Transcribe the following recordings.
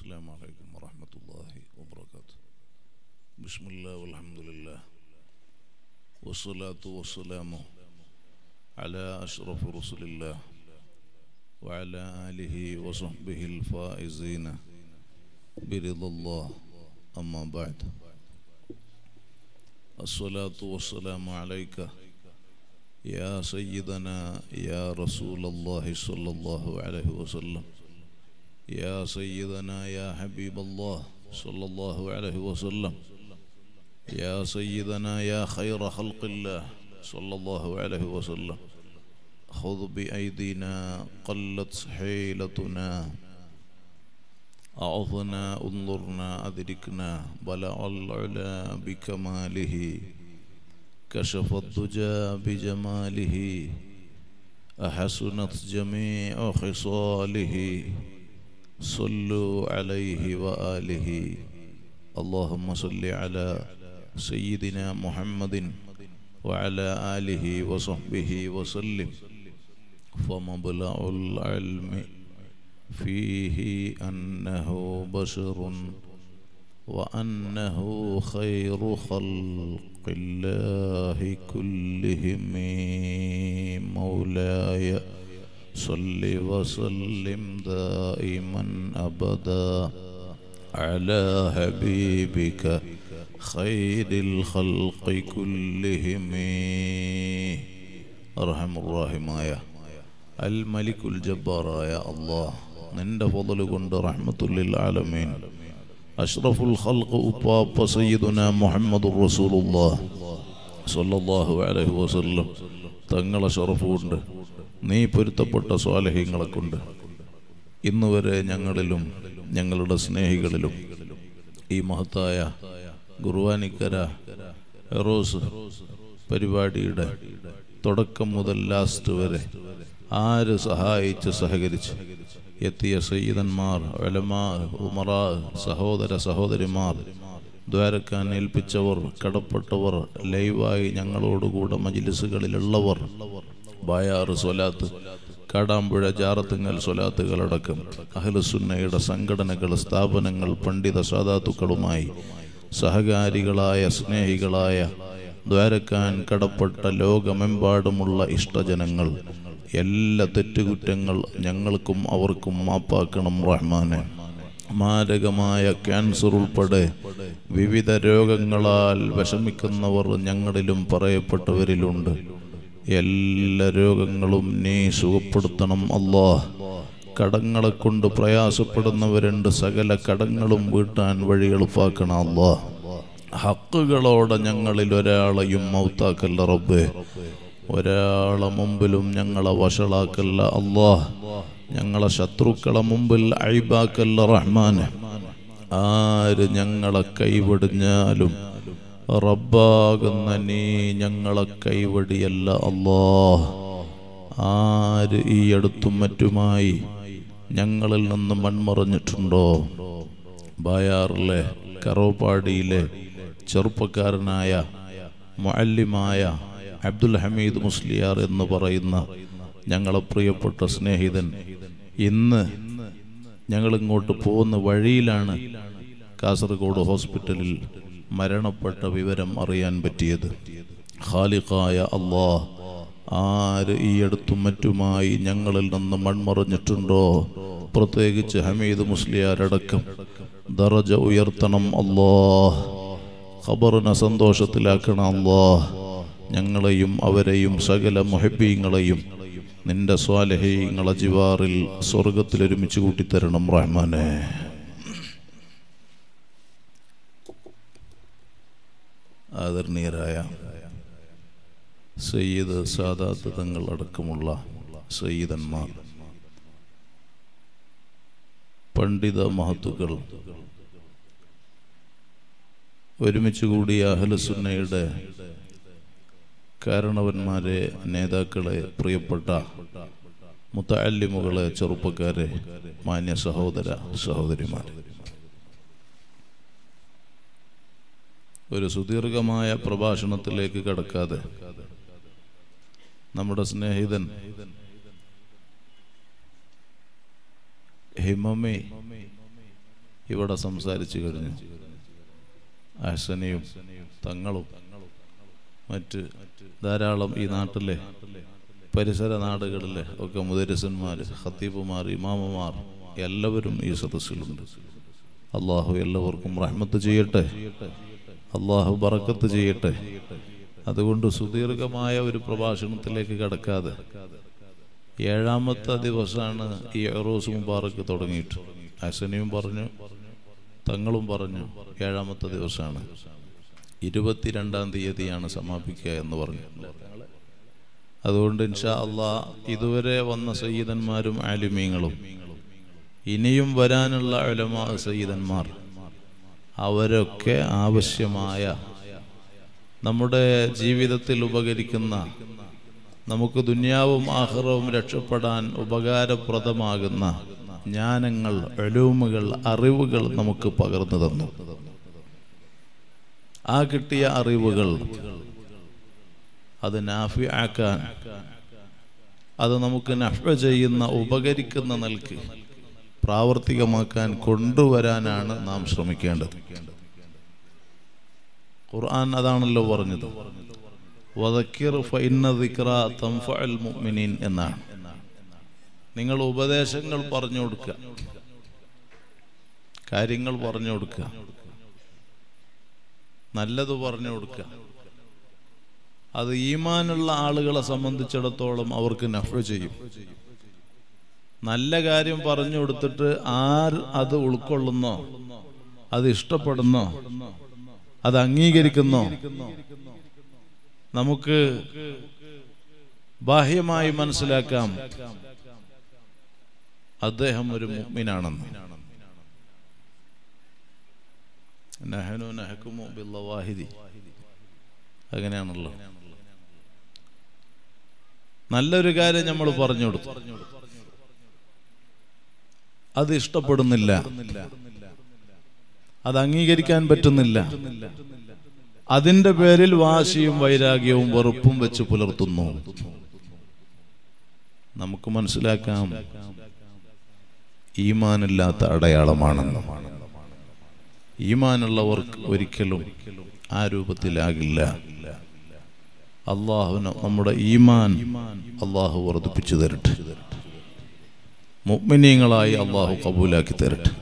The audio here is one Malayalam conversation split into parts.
السلام عليكم ورحمة الله وبركاته بسم الله والحمد لله والصلاة والسلام على أشرف رسل الله وعلى آله وصحبه الفائزين برضا الله أما بعد الصلاة والسلام عليك يا سيدنا يا رسول الله صلى الله عليه وسلم يا سيدنا يا حبيب الله صلى الله عليه وسلم يا سيدنا يا خير خلق الله صلى الله عليه وسلم خذ بأيدينا قلت حيلتنا أعظنا انظرنا أدركنا بلع العلا بكماله كشف الدجى بجماله أحسنت جميع خصاله صلوا عليه وآله اللهم صل على سيدنا محمد وعلى آله وصحبه وسلم فمبلغ العلم فيه أنه بشر وأنه خير خلق الله كلهم مولاي صل وسلم دائما أبدا على حبيبك خير الخلق كلهم أرحم الراحمايا الملك الجبار يا الله നിന്റെ ഫضل കൊണ്ട് റഹ്മത്തുല്ലിൽ ആലമീൻ അഷ്റഫുൽ ഖൽഖ് ഉപ്പാപ്പ സയ്യിദുന മുഹമ്മദുർ റസൂലുള്ളാഹ് സ്വല്ലല്ലാഹു അലൈഹി വസല്ലം തങ്ങളെ ഷറഫ് കൊണ്ട് നീ പൊരുത്തപ്പെട്ട സ്വാലഹ്യങ്ങളെ കൊണ്ട് ഇന്ന് വരെ ഞങ്ങളിലും ഞങ്ങളുടെ സ്നേഹികളിലും ഈ മഹത്തായ ഗുർവാനിക്കര എറോസ് പരിപാടിയുടെ തുടക്കം മുതൽ ലാസ്റ്റ് വരെ ആര് സഹായിച്ച് സഹകരിച്ച് എത്തിയ സയ്യിദന്മാർ ഒലമാ ഉമറാ സഹോദര സഹോദരിമാർ ദ്വാരക്കാൻ ഏൽപ്പിച്ചവർ കടപ്പെട്ടവർ ലൈവായി ഞങ്ങളോടുകൂടെ മജിലിസുകളിലുള്ളവർ ബായാറ് സ്വലാത്ത് കാടാമ്പുഴ ജാറത്തുങ്ങൽ സ്വലാത്തുകളടക്കം അഹ്ലുസുന്നയുടെ സംഘടനകൾ സ്ഥാപനങ്ങൾ പണ്ഡിത സാധാത്തുക്കളുമായി സഹകാരികളായ സ്നേഹികളായ ദ്വാരക്കാൻ കടപ്പെട്ട ലോകമെമ്പാടുമുള്ള ഇഷ്ടജനങ്ങൾ എല്ലാ തെറ്റുകുറ്റങ്ങൾ ഞങ്ങൾക്കും അവർക്കും മാപ്പാക്കണം റഹ്മാനെ മാരകമായ ക്യാൻസർ ഉൾപ്പെടെ വിവിധ രോഗങ്ങളാൽ വിഷമിക്കുന്നവർ ഞങ്ങളിലും പറയപ്പെട്ടവരിലുണ്ട് എല്ലാ രോഗങ്ങളും നീ സുഖപ്പെടുത്തണം അല്ലാഹ് കടങ്ങളെ കൊണ്ട് പ്രയാസപ്പെടുന്നവരുണ്ട് സകല കടങ്ങളും വീട്ടാൻ വഴി എളുപ്പാക്കണം അല്ലാഹ് ഹക്കുകളോടെ ഞങ്ങളിൽ ഒരാളെയും മൗത്താക്കല്ല റബ്ബേ ഒരാളെ മുമ്പിലും ഞങ്ങളെ വഷളാക്കല്ല അള്ളാഹ് ഞങ്ങളെ ശത്രുക്കളെ മുമ്പിൽ അഴിബാക്കല്ല റഹ്മാന് ആര് ഞങ്ങളെ കൈവിടിഞ്ഞാലും റബ്ബാകുന്ന നീ ഞങ്ങളെ കൈവടിയല്ല അള്ളാഹ് ആര് ഈ അടുത്തും മറ്റുമായി ഞങ്ങളിൽ നിന്ന് മൺമറഞ്ഞിട്ടുണ്ടോ ബായാറിലെ കറോപ്പാടിയിലെ ചെറുപ്പക്കാരനായ മുഅല്ലിമായ അബ്ദുൽ ഹമീദ് മുസ്ലിയാർ എന്ന് പറയുന്ന ഞങ്ങളെ പ്രിയപ്പെട്ട സ്നേഹിതൻ ഇന്ന് ഞങ്ങൾ ഇങ്ങോട്ട് പോകുന്ന വഴിയിലാണ് കാസർഗോഡ് ഹോസ്പിറ്റലിൽ മരണപ്പെട്ട വിവരം അറിയാൻ പറ്റിയത് ഖാലിഖായ അള്ളാഹ് ആര് ഈ അടുത്തും മറ്റുമായി ഞങ്ങളിൽ നിന്ന് മൺമറഞ്ഞിട്ടുണ്ടോ പ്രത്യേകിച്ച് ഹമീദ് മുസ്ലിയാരടക്കം ദറജ ഉയർത്തണം അള്ളാഹ് ഖബറിനെ സന്തോഷത്തിലാക്കണം അള്ളാഹ് ഞങ്ങളെയും അവരെയും സകല മുഹബീങ്ങളെയും നിന്റെ സ്വാലഹീങ്ങളെ ജിവാറിൽ സ്വർഗത്തിൽ ഒരുമിച്ച് കൂട്ടിത്തരണം റഹ്മാനെ ആദരണീയരായ സയ്യിദ് സാദാത്ത് തങ്ങൾ അടക്കമുള്ള സയ്യിദന്മാർ പണ്ഡിത മഹത്തുക്കൾ ഒരുമിച്ച് കൂടിയ അഹലസുന്നയുടെ കാരണവന്മാരെ നേതാക്കളെ പ്രിയപ്പെട്ട മുത്തല്ലിമുകളെ ചെറുപ്പക്കാരെ മാന്യ സഹോദര സഹോദരിമാർ ഒരു സുദീർഘമായ പ്രഭാഷണത്തിലേക്ക് കടക്കാതെ നമ്മുടെ സ്നേഹിതൻ ഹിമമി ഇവിടെ സംസാരിച്ചു കഴിഞ്ഞു അഹസനയും തങ്ങളും മറ്റ് ധാരാളം ഈ നാട്ടിലെ പരിസര നാടുകളിലെ ഒക്കെ മുദരസന്മാർ ഖത്തീബുമാർ ഇമാമമാർ എല്ലാവരും ഈ സദസ്സിലുണ്ട് അള്ളാഹു എല്ലാവർക്കും റഹ്മത്ത് ചെയ്യട്ടെ അള്ളാഹു ബറക്കത്ത് ചെയ്യട്ടെ അതുകൊണ്ട് സുദീർഘമായ ഒരു പ്രഭാഷണത്തിലേക്ക് കടക്കാതെ ഏഴാമത്തെ ദിവസമാണ് ഈ എറോസ് മുബാറക്ക് തുടങ്ങിയിട്ട് ഹസനയും പറഞ്ഞു തങ്ങളും പറഞ്ഞു ഏഴാമത്തെ ദിവസമാണ് ഇരുപത്തിരണ്ടാം തീയതിയാണ് സമാപിക്കുക എന്ന് പറഞ്ഞു അതുകൊണ്ട് ഇൻഷാ അള്ളാ ഇതുവരെ വന്ന സയ്യിദന്മാരും ആലിമീങ്ങളും ഇനിയും വരാനുള്ള ഉലമാ സയ്യിദന്മാർ അവരൊക്കെ ആവശ്യമായ നമ്മുടെ ജീവിതത്തിൽ ഉപകരിക്കുന്ന നമുക്ക് ദുന്യാവും ആഹ്റവും രക്ഷപ്പെടാൻ ഉപകാരപ്രദമാകുന്ന ജ്ഞാനങ്ങൾ എലൂമുകൾ അറിവുകൾ നമുക്ക് പകർന്നു തന്നു ആ കിട്ടിയ അറിവുകൾ അത് നാഫി ആക്കാൻ അത് നമുക്ക് നഫ ചെയ്യുന്ന ഉപകരിക്കുന്ന നൽകി പ്രാവർത്തികമാക്കാൻ കൊണ്ടുവരാനാണ് നാം ശ്രമിക്കേണ്ടത് ഖുർആൻ അതാണല്ലോ പറഞ്ഞത് വദക്കിർ ഫഇന്ന ദിക്റ തൻഫഉൽ മുഅ്മിനീൻ എന്നാണ് നിങ്ങൾ ഉപദേശങ്ങൾ പറഞ്ഞു കൊടുക്കുക കാര്യങ്ങൾ പറഞ്ഞു കൊടുക്കുക നല്ലത് പറഞ്ഞു കൊടുക്കുക അത് ഈമാനുള്ള ആളുകളെ സംബന്ധിച്ചിടത്തോളം അവർക്ക് നഫ ചെയ്യും നല്ല കാര്യം പറഞ്ഞു കൊടുത്തിട്ട് ആർ അത് ഉൾക്കൊള്ളുന്നോ അത് ഇഷ്ടപ്പെടുന്നോ അത് അംഗീകരിക്കുന്നോ നമുക്ക് ബാഹ്യമായി മനസ്സിലാക്കാം അദ്ദേഹം ഒരു മുഗ്മിനാണെന്ന് നഹനു നഹക്കുമു ബില്ലവാഹിദി അങ്ങനെയാണല്ലോ നല്ലൊരു കാര്യം നമ്മൾ പറഞ്ഞു കൊടുത്തു അത് ഇഷ്ടപ്പെടുന്നില്ല അത് അംഗീകരിക്കാൻ പറ്റുന്നില്ല അതിന്റെ പേരിൽ വാശിയും വൈരാഗ്യവും വെറുപ്പും വെച്ച് പുലർത്തുന്നു നമുക്ക് മനസ്സിലാക്കാം ഈമാനില്ലാത്ത അടയാളമാണെന്ന് ഈമാനുള്ളവർക്ക് ഒരിക്കലും ആ രൂപത്തിലാകില്ല അള്ളാഹുന നമ്മുടെ ഈമാൻ അള്ളാഹു വർദ്ധിപ്പിച്ചു തരട്ടെ മുഗ്മിനീങ്ങളായി അള്ളാഹു കബൂലാക്കി തരട്ടെ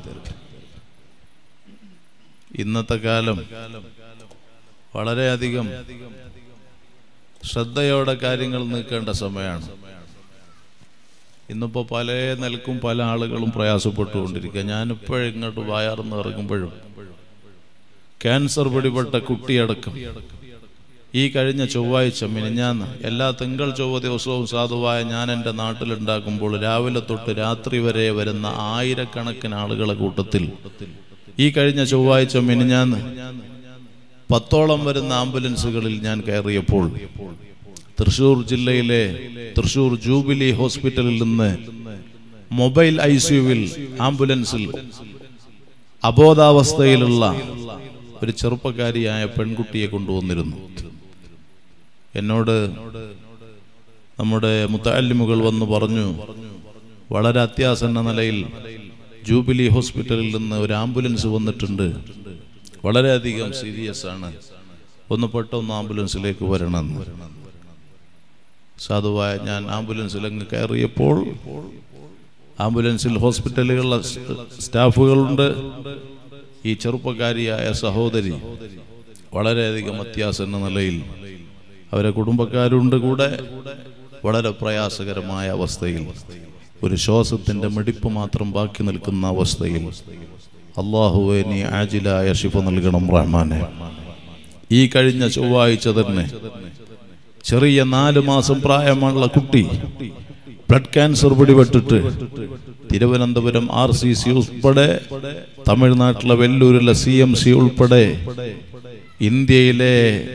ഇന്നത്തെ കാലം വളരെയധികം ശ്രദ്ധയോടെ കാര്യങ്ങൾ നീക്കേണ്ട സമയമാണ് ഇന്നിപ്പോൾ പല നിലക്കും പല ആളുകളും പ്രയാസപ്പെട്ടുകൊണ്ടിരിക്കുക ഞാനിപ്പോഴും ഇങ്ങോട്ട് വയർന്ന് ഇറങ്ങുമ്പോഴും ക്യാൻസർ പിടിപെട്ട കുട്ടിയടക്കം ഈ കഴിഞ്ഞ ചൊവ്വാഴ്ച മിനിഞ്ഞാന്ന് എല്ലാ തിങ്കൾ ചൊവ്വ ദിവസവും സാധുവായ ഞാൻ എൻ്റെ നാട്ടിലുണ്ടാക്കുമ്പോൾ രാവിലെ തൊട്ട് രാത്രി വരെ വരുന്ന ആയിരക്കണക്കിന് ആളുകളെ കൂട്ടത്തിൽ ഈ കഴിഞ്ഞ ചൊവ്വാഴ്ച മിനിഞ്ഞാന്ന് പത്തോളം വരുന്ന ആംബുലൻസുകളിൽ ഞാൻ കയറിയപ്പോൾ തൃശൂർ ജില്ലയിലെ തൃശൂർ ജൂബിലി ഹോസ്പിറ്റലിൽ നിന്ന് മൊബൈൽ ഐ സിയുവിൽ ആംബുലൻസിൽ അബോധാവസ്ഥയിലുള്ള ഒരു ചെറുപ്പക്കാരിയായ പെൺകുട്ടിയെ കൊണ്ടുവന്നിരുന്നു എന്നോട് നമ്മുടെ മുത്തല്ലിമുകൾ വന്ന് പറഞ്ഞു വളരെ അത്യാസന്ന നിലയിൽ ജൂബിലി ഹോസ്പിറ്റലിൽ നിന്ന് ഒരു ആംബുലൻസ് വന്നിട്ടുണ്ട് വളരെയധികം സീരിയസ് ആണ് ഒന്ന് പെട്ടെന്ന് ആംബുലൻസിലേക്ക് വരണമെന്ന് സാധുവായ ഞാൻ ആംബുലൻസിൽ അങ്ങ് കയറിയപ്പോൾ ആംബുലൻസിൽ ഹോസ്പിറ്റലുകളിലെ സ്റ്റാഫുകളുണ്ട് ഈ ചെറുപ്പക്കാരിയായ സഹോദരി വളരെയധികം അത്യാസന്ന നിലയിൽ അവരെ കുടുംബക്കാരുണ്ട് കൂടെ വളരെ പ്രയാസകരമായ അവസ്ഥയിൽ ഒരു ശ്വാസത്തിന്റെ മിടിപ്പ് മാത്രം ബാക്കി നിൽക്കുന്ന അവസ്ഥയിൽ അള്ളാഹുവെ നീ ആജിലായ ശിഫ നൽകണം റഹ്മാനെ ഈ കഴിഞ്ഞ ചൊവ്വാഴ്ച തന്നെ ചെറിയ നാല് മാസം പ്രായമുള്ള കുട്ടി ബ്ലഡ് ക്യാൻസർ പിടിപെട്ടിട്ട് തിരുവനന്തപുരം ആർ സി സി ഉൾപ്പെടെ തമിഴ്നാട്ടിലെ വെല്ലൂരിലെ സി എം സി ഉൾപ്പെടെ ഇന്ത്യയിലെ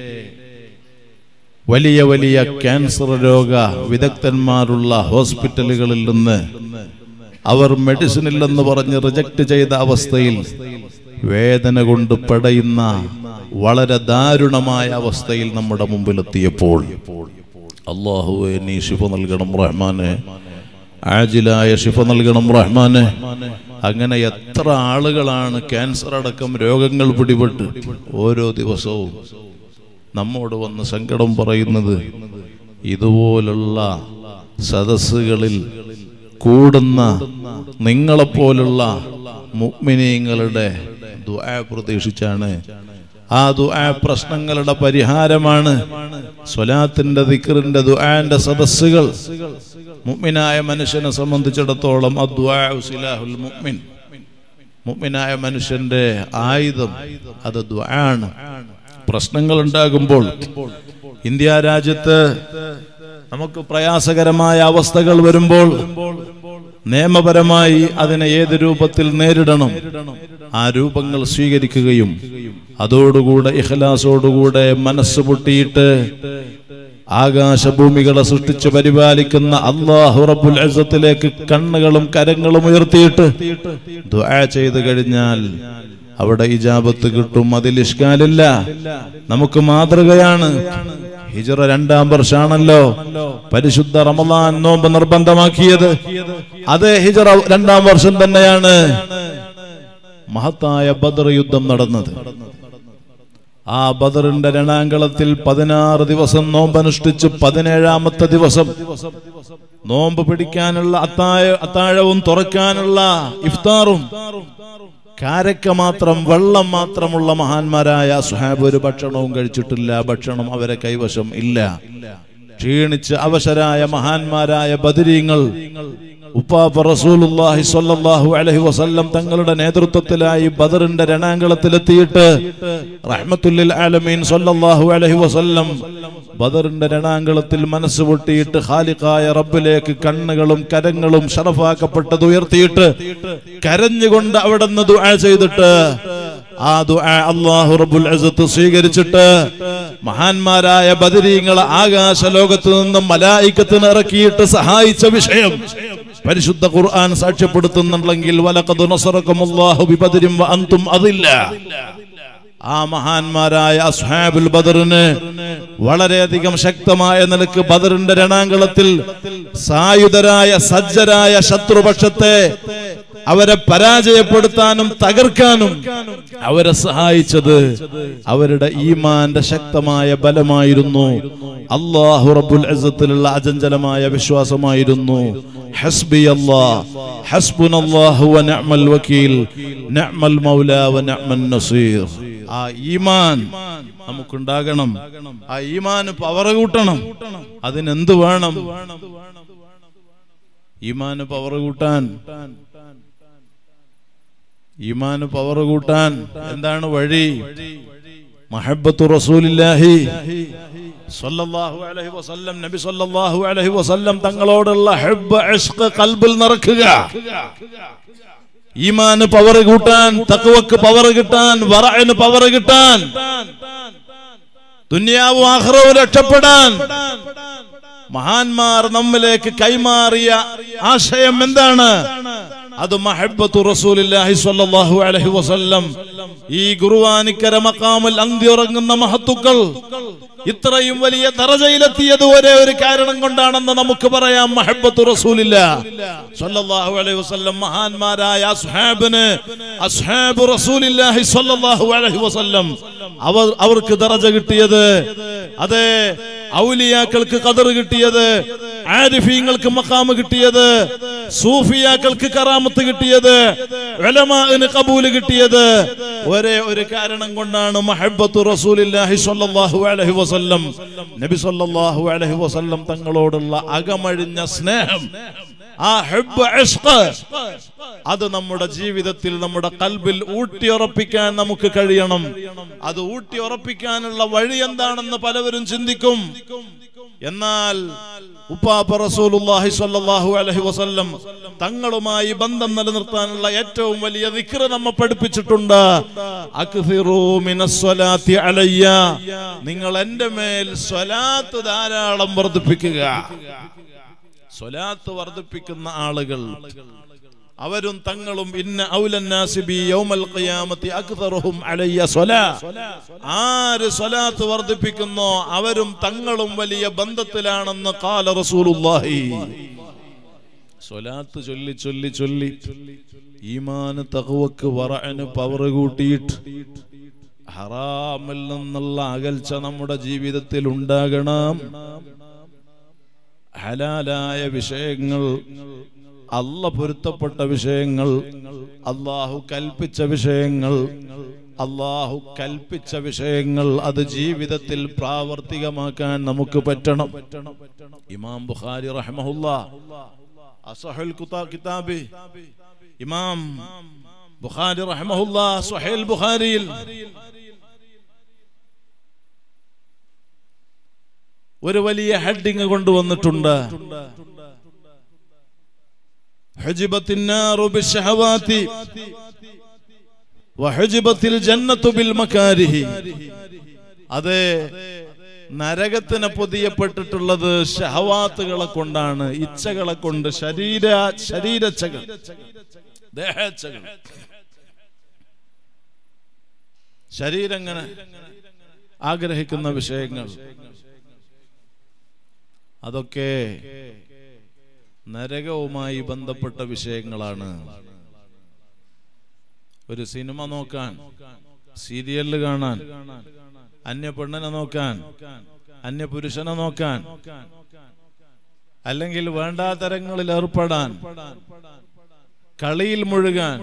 വലിയ വലിയ ക്യാൻസർ രോഗ വിദഗ്ധന്മാരുള്ള ഹോസ്പിറ്റലുകളിൽ നിന്ന് അവർ മെഡിസിൻ ഇല്ലെന്ന് പറഞ്ഞ് റിജക്ട് ചെയ്ത അവസ്ഥയിൽ വേദന കൊണ്ട് പെടയുന്ന വളരെ ദാരുണമായ അവസ്ഥയിൽ നമ്മുടെ മുമ്പിലെത്തിയപ്പോൾ അള്ളാഹുവെ നീ ശിഫ നൽകണം റഹ്മാനെ ആജിലായ ശിഫ നൽകണം റഹ്മാനെ അങ്ങനെ എത്ര ആളുകളാണ് ക്യാൻസർ അടക്കം രോഗങ്ങൾ പിടിപെട്ട് ഓരോ ദിവസവും നമ്മോട് വന്ന് സങ്കടം പറയുന്നത് ഇതുപോലുള്ള സദസ്സുകളിൽ കൂടുന്ന നിങ്ങളെപ്പോലുള്ള മുഗ്മിനീങ്ങളുടെ ദുആ പ്രതീക്ഷിച്ചാണ് ആ ദുആ പ്രശ്നങ്ങളുടെ പരിഹാരമാണ് സ്വലാത്തിന്റെ ദിക്റിന്റെ ദുആന്റെ സദസ്സുകൾ മുഅ്മിനായ മനുഷ്യനെ സംബന്ധിച്ചിടത്തോളം അദ്ദുആഉ സിലാഹുൽ മുഅ്മിൻ മുഅ്മിനായ മനുഷ്യന്റെ ആയുധം അത് ദുആണ് പ്രശ്നങ്ങൾ ഉണ്ടാകുമ്പോൾ ഇന്ത്യ രാജ്യത്ത് നമുക്ക് പ്രയാസകരമായ അവസ്ഥകൾ വരുമ്പോൾ നിയമപരമായി അതിനെ ഏത് രൂപത്തിൽ നേരിടണം ആ രൂപങ്ങൾ സ്വീകരിക്കുകയും അതോടുകൂടെ ഇഖ്ലാസോടുകൂടെ മനസ്സ് പൊട്ടിയിട്ട് ആകാശഭൂമികളെ സൃഷ്ടിച്ച് പരിപാലിക്കുന്ന അള്ളാഹു റബ്ബുൽ അസത്തിലേക്ക് കണ്ണുകളും കരങ്ങളും ഉയർത്തിയിട്ട് ദുആ ചെയ്തു കഴിഞ്ഞാൽ അവിടെ ഇജാബത്ത് കിട്ടും അതിൽ ഇഷ്കാലില്ല നമുക്ക് മാതൃകയാണ് ഹിജറ രണ്ടാം വർഷാണല്ലോ പരിശുദ്ധ റമദാൻ നോമ്പ് നിർബന്ധമാക്കിയത് അതേ ഹിജറ രണ്ടാം വർഷം തന്നെയാണ് മഹത്തായ ബദർ യുദ്ധം നടന്നത് ആ ബദറിന്റെ രണാങ്കളത്തിൽ പതിനാറ് ദിവസം നോമ്പനുഷ്ഠിച്ച് പതിനേഴാമത്തെ ദിവസം നോമ്പ് പിടിക്കാനുള്ള അത്താഴ അത്താഴവും തുറക്കാനുള്ള ഇഫ്താറും കാരക്ക മാത്രം വെള്ളം മാത്രമുള്ള മഹാന്മാരായ സുഹാബ് ഒരു ഭക്ഷണവും കഴിച്ചിട്ടില്ല ഭക്ഷണം അവരെ കൈവശം ഇല്ല ക്ഷീണിച്ച് അവശരായ മഹാന്മാരായ ബദരീങ്ങൾ ഉപ്പാപ്പ റസൂലുള്ളാഹി സ്വല്ലല്ലാഹു അലൈഹി വസല്ലം തങ്ങളുടെ നേതൃത്വത്തിലായി ബദറിന്റെ രണാങ്കളത്തിലെത്തിയിട്ട് റഹ്മത്തുല്ലിൽ ആലമീൻ സ്വല്ലല്ലാഹു അലൈഹി വസല്ലം ബദറിന്റെ രണാങ്കളത്തിൽ മനസ്സ് പൊട്ടിയിട്ട് ഖാലിഖായ റബ്ബിലേക്ക് കണ്ണുകളും കരങ്ങളും ഷറഫാക്കപ്പെട്ടത് ഉയർത്തിയിട്ട് കരഞ്ഞുകൊണ്ട് അവിടെ നിന്ന് ദുആ ചെയ്തിട്ട് ആ ദുആ അല്ലാഹു റബ്ബുൽ അസത്ത് സ്വീകരിച്ചിട്ട് മഹാന്മാരായ ബദരീങ്ങളെ ആകാശ ലോകത്ത് നിന്നും മലായിക്കത്തിന് ഇറക്കിയിട്ട് സഹായിച്ച വിഷയം പരിശുദ്ധ ഖുർആൻ സാക്ഷ്യപ്പെടുത്തുന്നുണ്ടെങ്കിൽ വലഖദ് നസറക്കുമുല്ലാഹു ബിബദരിൻ വഅൻതും അതില്ല ആ മഹാന്മാരായ അസ്ഹാബുൽ ബദറിന് വളരെയധികം ശക്തമായ നിലക്ക് ബദറിന്റെ രണാങ്കളത്തിൽ സായുധരായ സജ്ജരായ ശത്രുപക്ഷത്തെ അവരെ പരാജയപ്പെടുത്താനും തകർക്കാനും അവരെ സഹായിച്ചത് അവരുടെ ഈമാന്റെ ശക്തമായ ബലമായിരുന്നു അള്ളാഹു റബ്ബുൽ അസത്തിലുള്ള അചഞ്ചലമായ വിശ്വാസമായിരുന്നു ഹസ്ബി അല്ലാഹ് ഹസ്ബുനല്ലാഹു വ നിഅമൽ വകീൽ നിഅമൽ മൗലാ വ നിഅമൻ നസീർ ആ ഈമാൻ നമുക്കുണ്ടാകണം ആ ഈമാന് പവർ കൂട്ടണം അതിനെന്ത് വേണം ഈമാന് പവർ കൂട്ടാൻ ഈമാന് പവർ കൂട്ടാൻ എന്താണ് വഴി മഹബത്തു റസൂലില്ലാഹി സ്വല്ലല്ലാഹു അലൈഹി വസല്ലം നബി സ്വല്ലല്ലാഹു അലൈഹി വസല്ലം തങ്ങളോടുള്ള ഹബ്ബ് ഇഷ്ഖ് ഖൽബിൽ നിറക്കുക ഈമാന് പവർ കൂട്ടാൻ തഖ്വക്ക് പവർ കിട്ടാൻ വറഅന് പവർ കിട്ടാൻ ദുനിയാവും ആഖിറവും രക്ഷപ്പെടാൻ മഹാന്മാർ നമ്മിലേക്ക് കൈമാറിയ ആശയം എന്താണ് അത് മഹബത്തു റസൂലില്ലാഹി സ്വല്ലല്ലാഹു അലൈഹി വസല്ലം ഈ ഗുരുവാനിക്കര മക്കാമിൽ അന്തിയുറങ്ങുന്ന മഹത്തുക്കൾ ഇത്രയും വലിയ ദറജയിലെത്തിയത് ഒരേ ഒരു കാരണം കൊണ്ടാണെന്ന് നമുക്ക് പറയാം മഹബത്തു റസൂലില്ല സ്വല്ലല്ലാഹു അലൈഹി വസല്ലം മഹാന്മാരായ അസ്ഹാബിന് അസ്ഹാബു റസൂലില്ലാഹി സ്വല്ലല്ലാഹു അലൈഹി വസല്ലം അവർ അവർക്ക് ദറജ കിട്ടിയത് അതെ ഔലിയാക്കൾക്ക് കതർ കിട്ടിയത് ആരിഫീങ്ങൾക്ക് മക്കാമ് കിട്ടിയത് സൂഫിയാക്കൾക്ക് കറാമത്ത് കിട്ടിയത് ഉലമാഇന് കബൂല് കിട്ടിയത് ഒരേ ഒരു കാരണം കൊണ്ടാണ് മഹബത്തു റസൂലില്ലാഹി സ്വല്ലല്ലാഹു അലൈഹി വസല്ലം നബി സ്വല്ലല്ലാഹു അലൈഹി വസല്ലം തങ്ങളോടുള്ള അകമഴിഞ്ഞ സ്നേഹം ആ ഹബ്ബ് ഇഷ്ഖ് അത് നമ്മുടെ ജീവിതത്തിൽ നമ്മുടെ കൽബിൽ ഊട്ടിയുറപ്പിക്കാൻ നമുക്ക് കഴിയണം അത് ഊട്ടിയുറപ്പിക്കാനുള്ള വഴി എന്താണെന്ന് പലവരും ചിന്തിക്കും എന്നാൽ ഉപ്പാപ്പ റസൂലുള്ളാഹി സ്വല്ലല്ലാഹു അലൈഹി വസല്ലം തങ്ങളുമായി ബന്ധം നിലനിർത്താനുള്ള ഏറ്റവും വലിയ ദിക്ർ നമ്മെ പഠിപ്പിച്ചിട്ടുണ്ട് അക്സിറൂ മിനസ്സലാത്തി അലയ്യ നിങ്ങൾ എൻ്റെ മേൽ സ്വലാത്ത് ധാരാളം വർദ്ധിപ്പിക്കുക സ്വലാത്ത് വർദ്ധിപ്പിക്കുന്ന ആളുകൾ അവരും തങ്ങളും ഇന്ന ഔലന്നാസിബി യൗമൽ ഖിയാമത്തി അക്തറുഹും അലയ്യ സ്വലാ ആര് സ്വലാത്ത് വർദ്ധിപ്പിക്കുന്നോ അവരും തങ്ങളും വലിയ ബന്ധത്തിലാണെന്ന് കാല റസൂലുള്ളാഹി സ്വലാത്ത് ചൊല്ലി ചൊല്ലി ചൊല്ലി ഈമാന് തകവക്ക് വറന് പവർ കൂട്ടിയിട്ട് ഹറാമിൽ നിന്നുള്ള അകൽച്ച നമ്മുടെ ജീവിതത്തിൽ ഉണ്ടാകണം ഹലാലായ വിഷയങ്ങൾ അല്ല പൊരുത്തപ്പെട്ട വിഷയങ്ങൾ അള്ളാഹു കൽപ്പിച്ച വിഷയങ്ങൾ അള്ളാഹു കൽപ്പിച്ച വിഷയങ്ങൾ അത് ജീവിതത്തിൽ പ്രാവർത്തികമാക്കാൻ നമുക്ക് പറ്റണം ഇമാം ബുഖാരി റഹ്മഹുല്ല അസഹുൽ കുതാ- കിതാബി ഇമാം ബുഖാരി റഹ്മഹുല്ല സുഹൈൽ ബുഖാരിയിൽ ഒരു വലിയ ഹെഡിങ് കൊണ്ടുവന്നിട്ടുണ്ട് حجبت النار بالشهوات وحجبت الجنة بالمكاره അതെ നരകത്തിന് പൊതിയപ്പെട്ടിട്ടുള്ളത് ഷഹവാത്തുകളെ കൊണ്ടാണ് ഇച്ഛകളെ കൊണ്ട് ശരീര ശരീരച്ചകൾ ദേഹച്ചകൾ ശരീരം ഇങ്ങനെ ആഗ്രഹിക്കുന്ന വിഷയങ്ങൾ അതൊക്കെ നരകവുമായി ബന്ധപ്പെട്ട വിഷയങ്ങളാണ് ഒരു സിനിമ നോക്കാൻ സീരിയല് കാണാൻ അന്യ പെണ്ണിനെ നോക്കാൻ അന്യ പുരുഷനെ നോക്കാൻ അല്ലെങ്കിൽ വേണ്ടാതരങ്ങളിൽ ഏർപ്പെടാൻ കളിയിൽ മുഴുകാൻ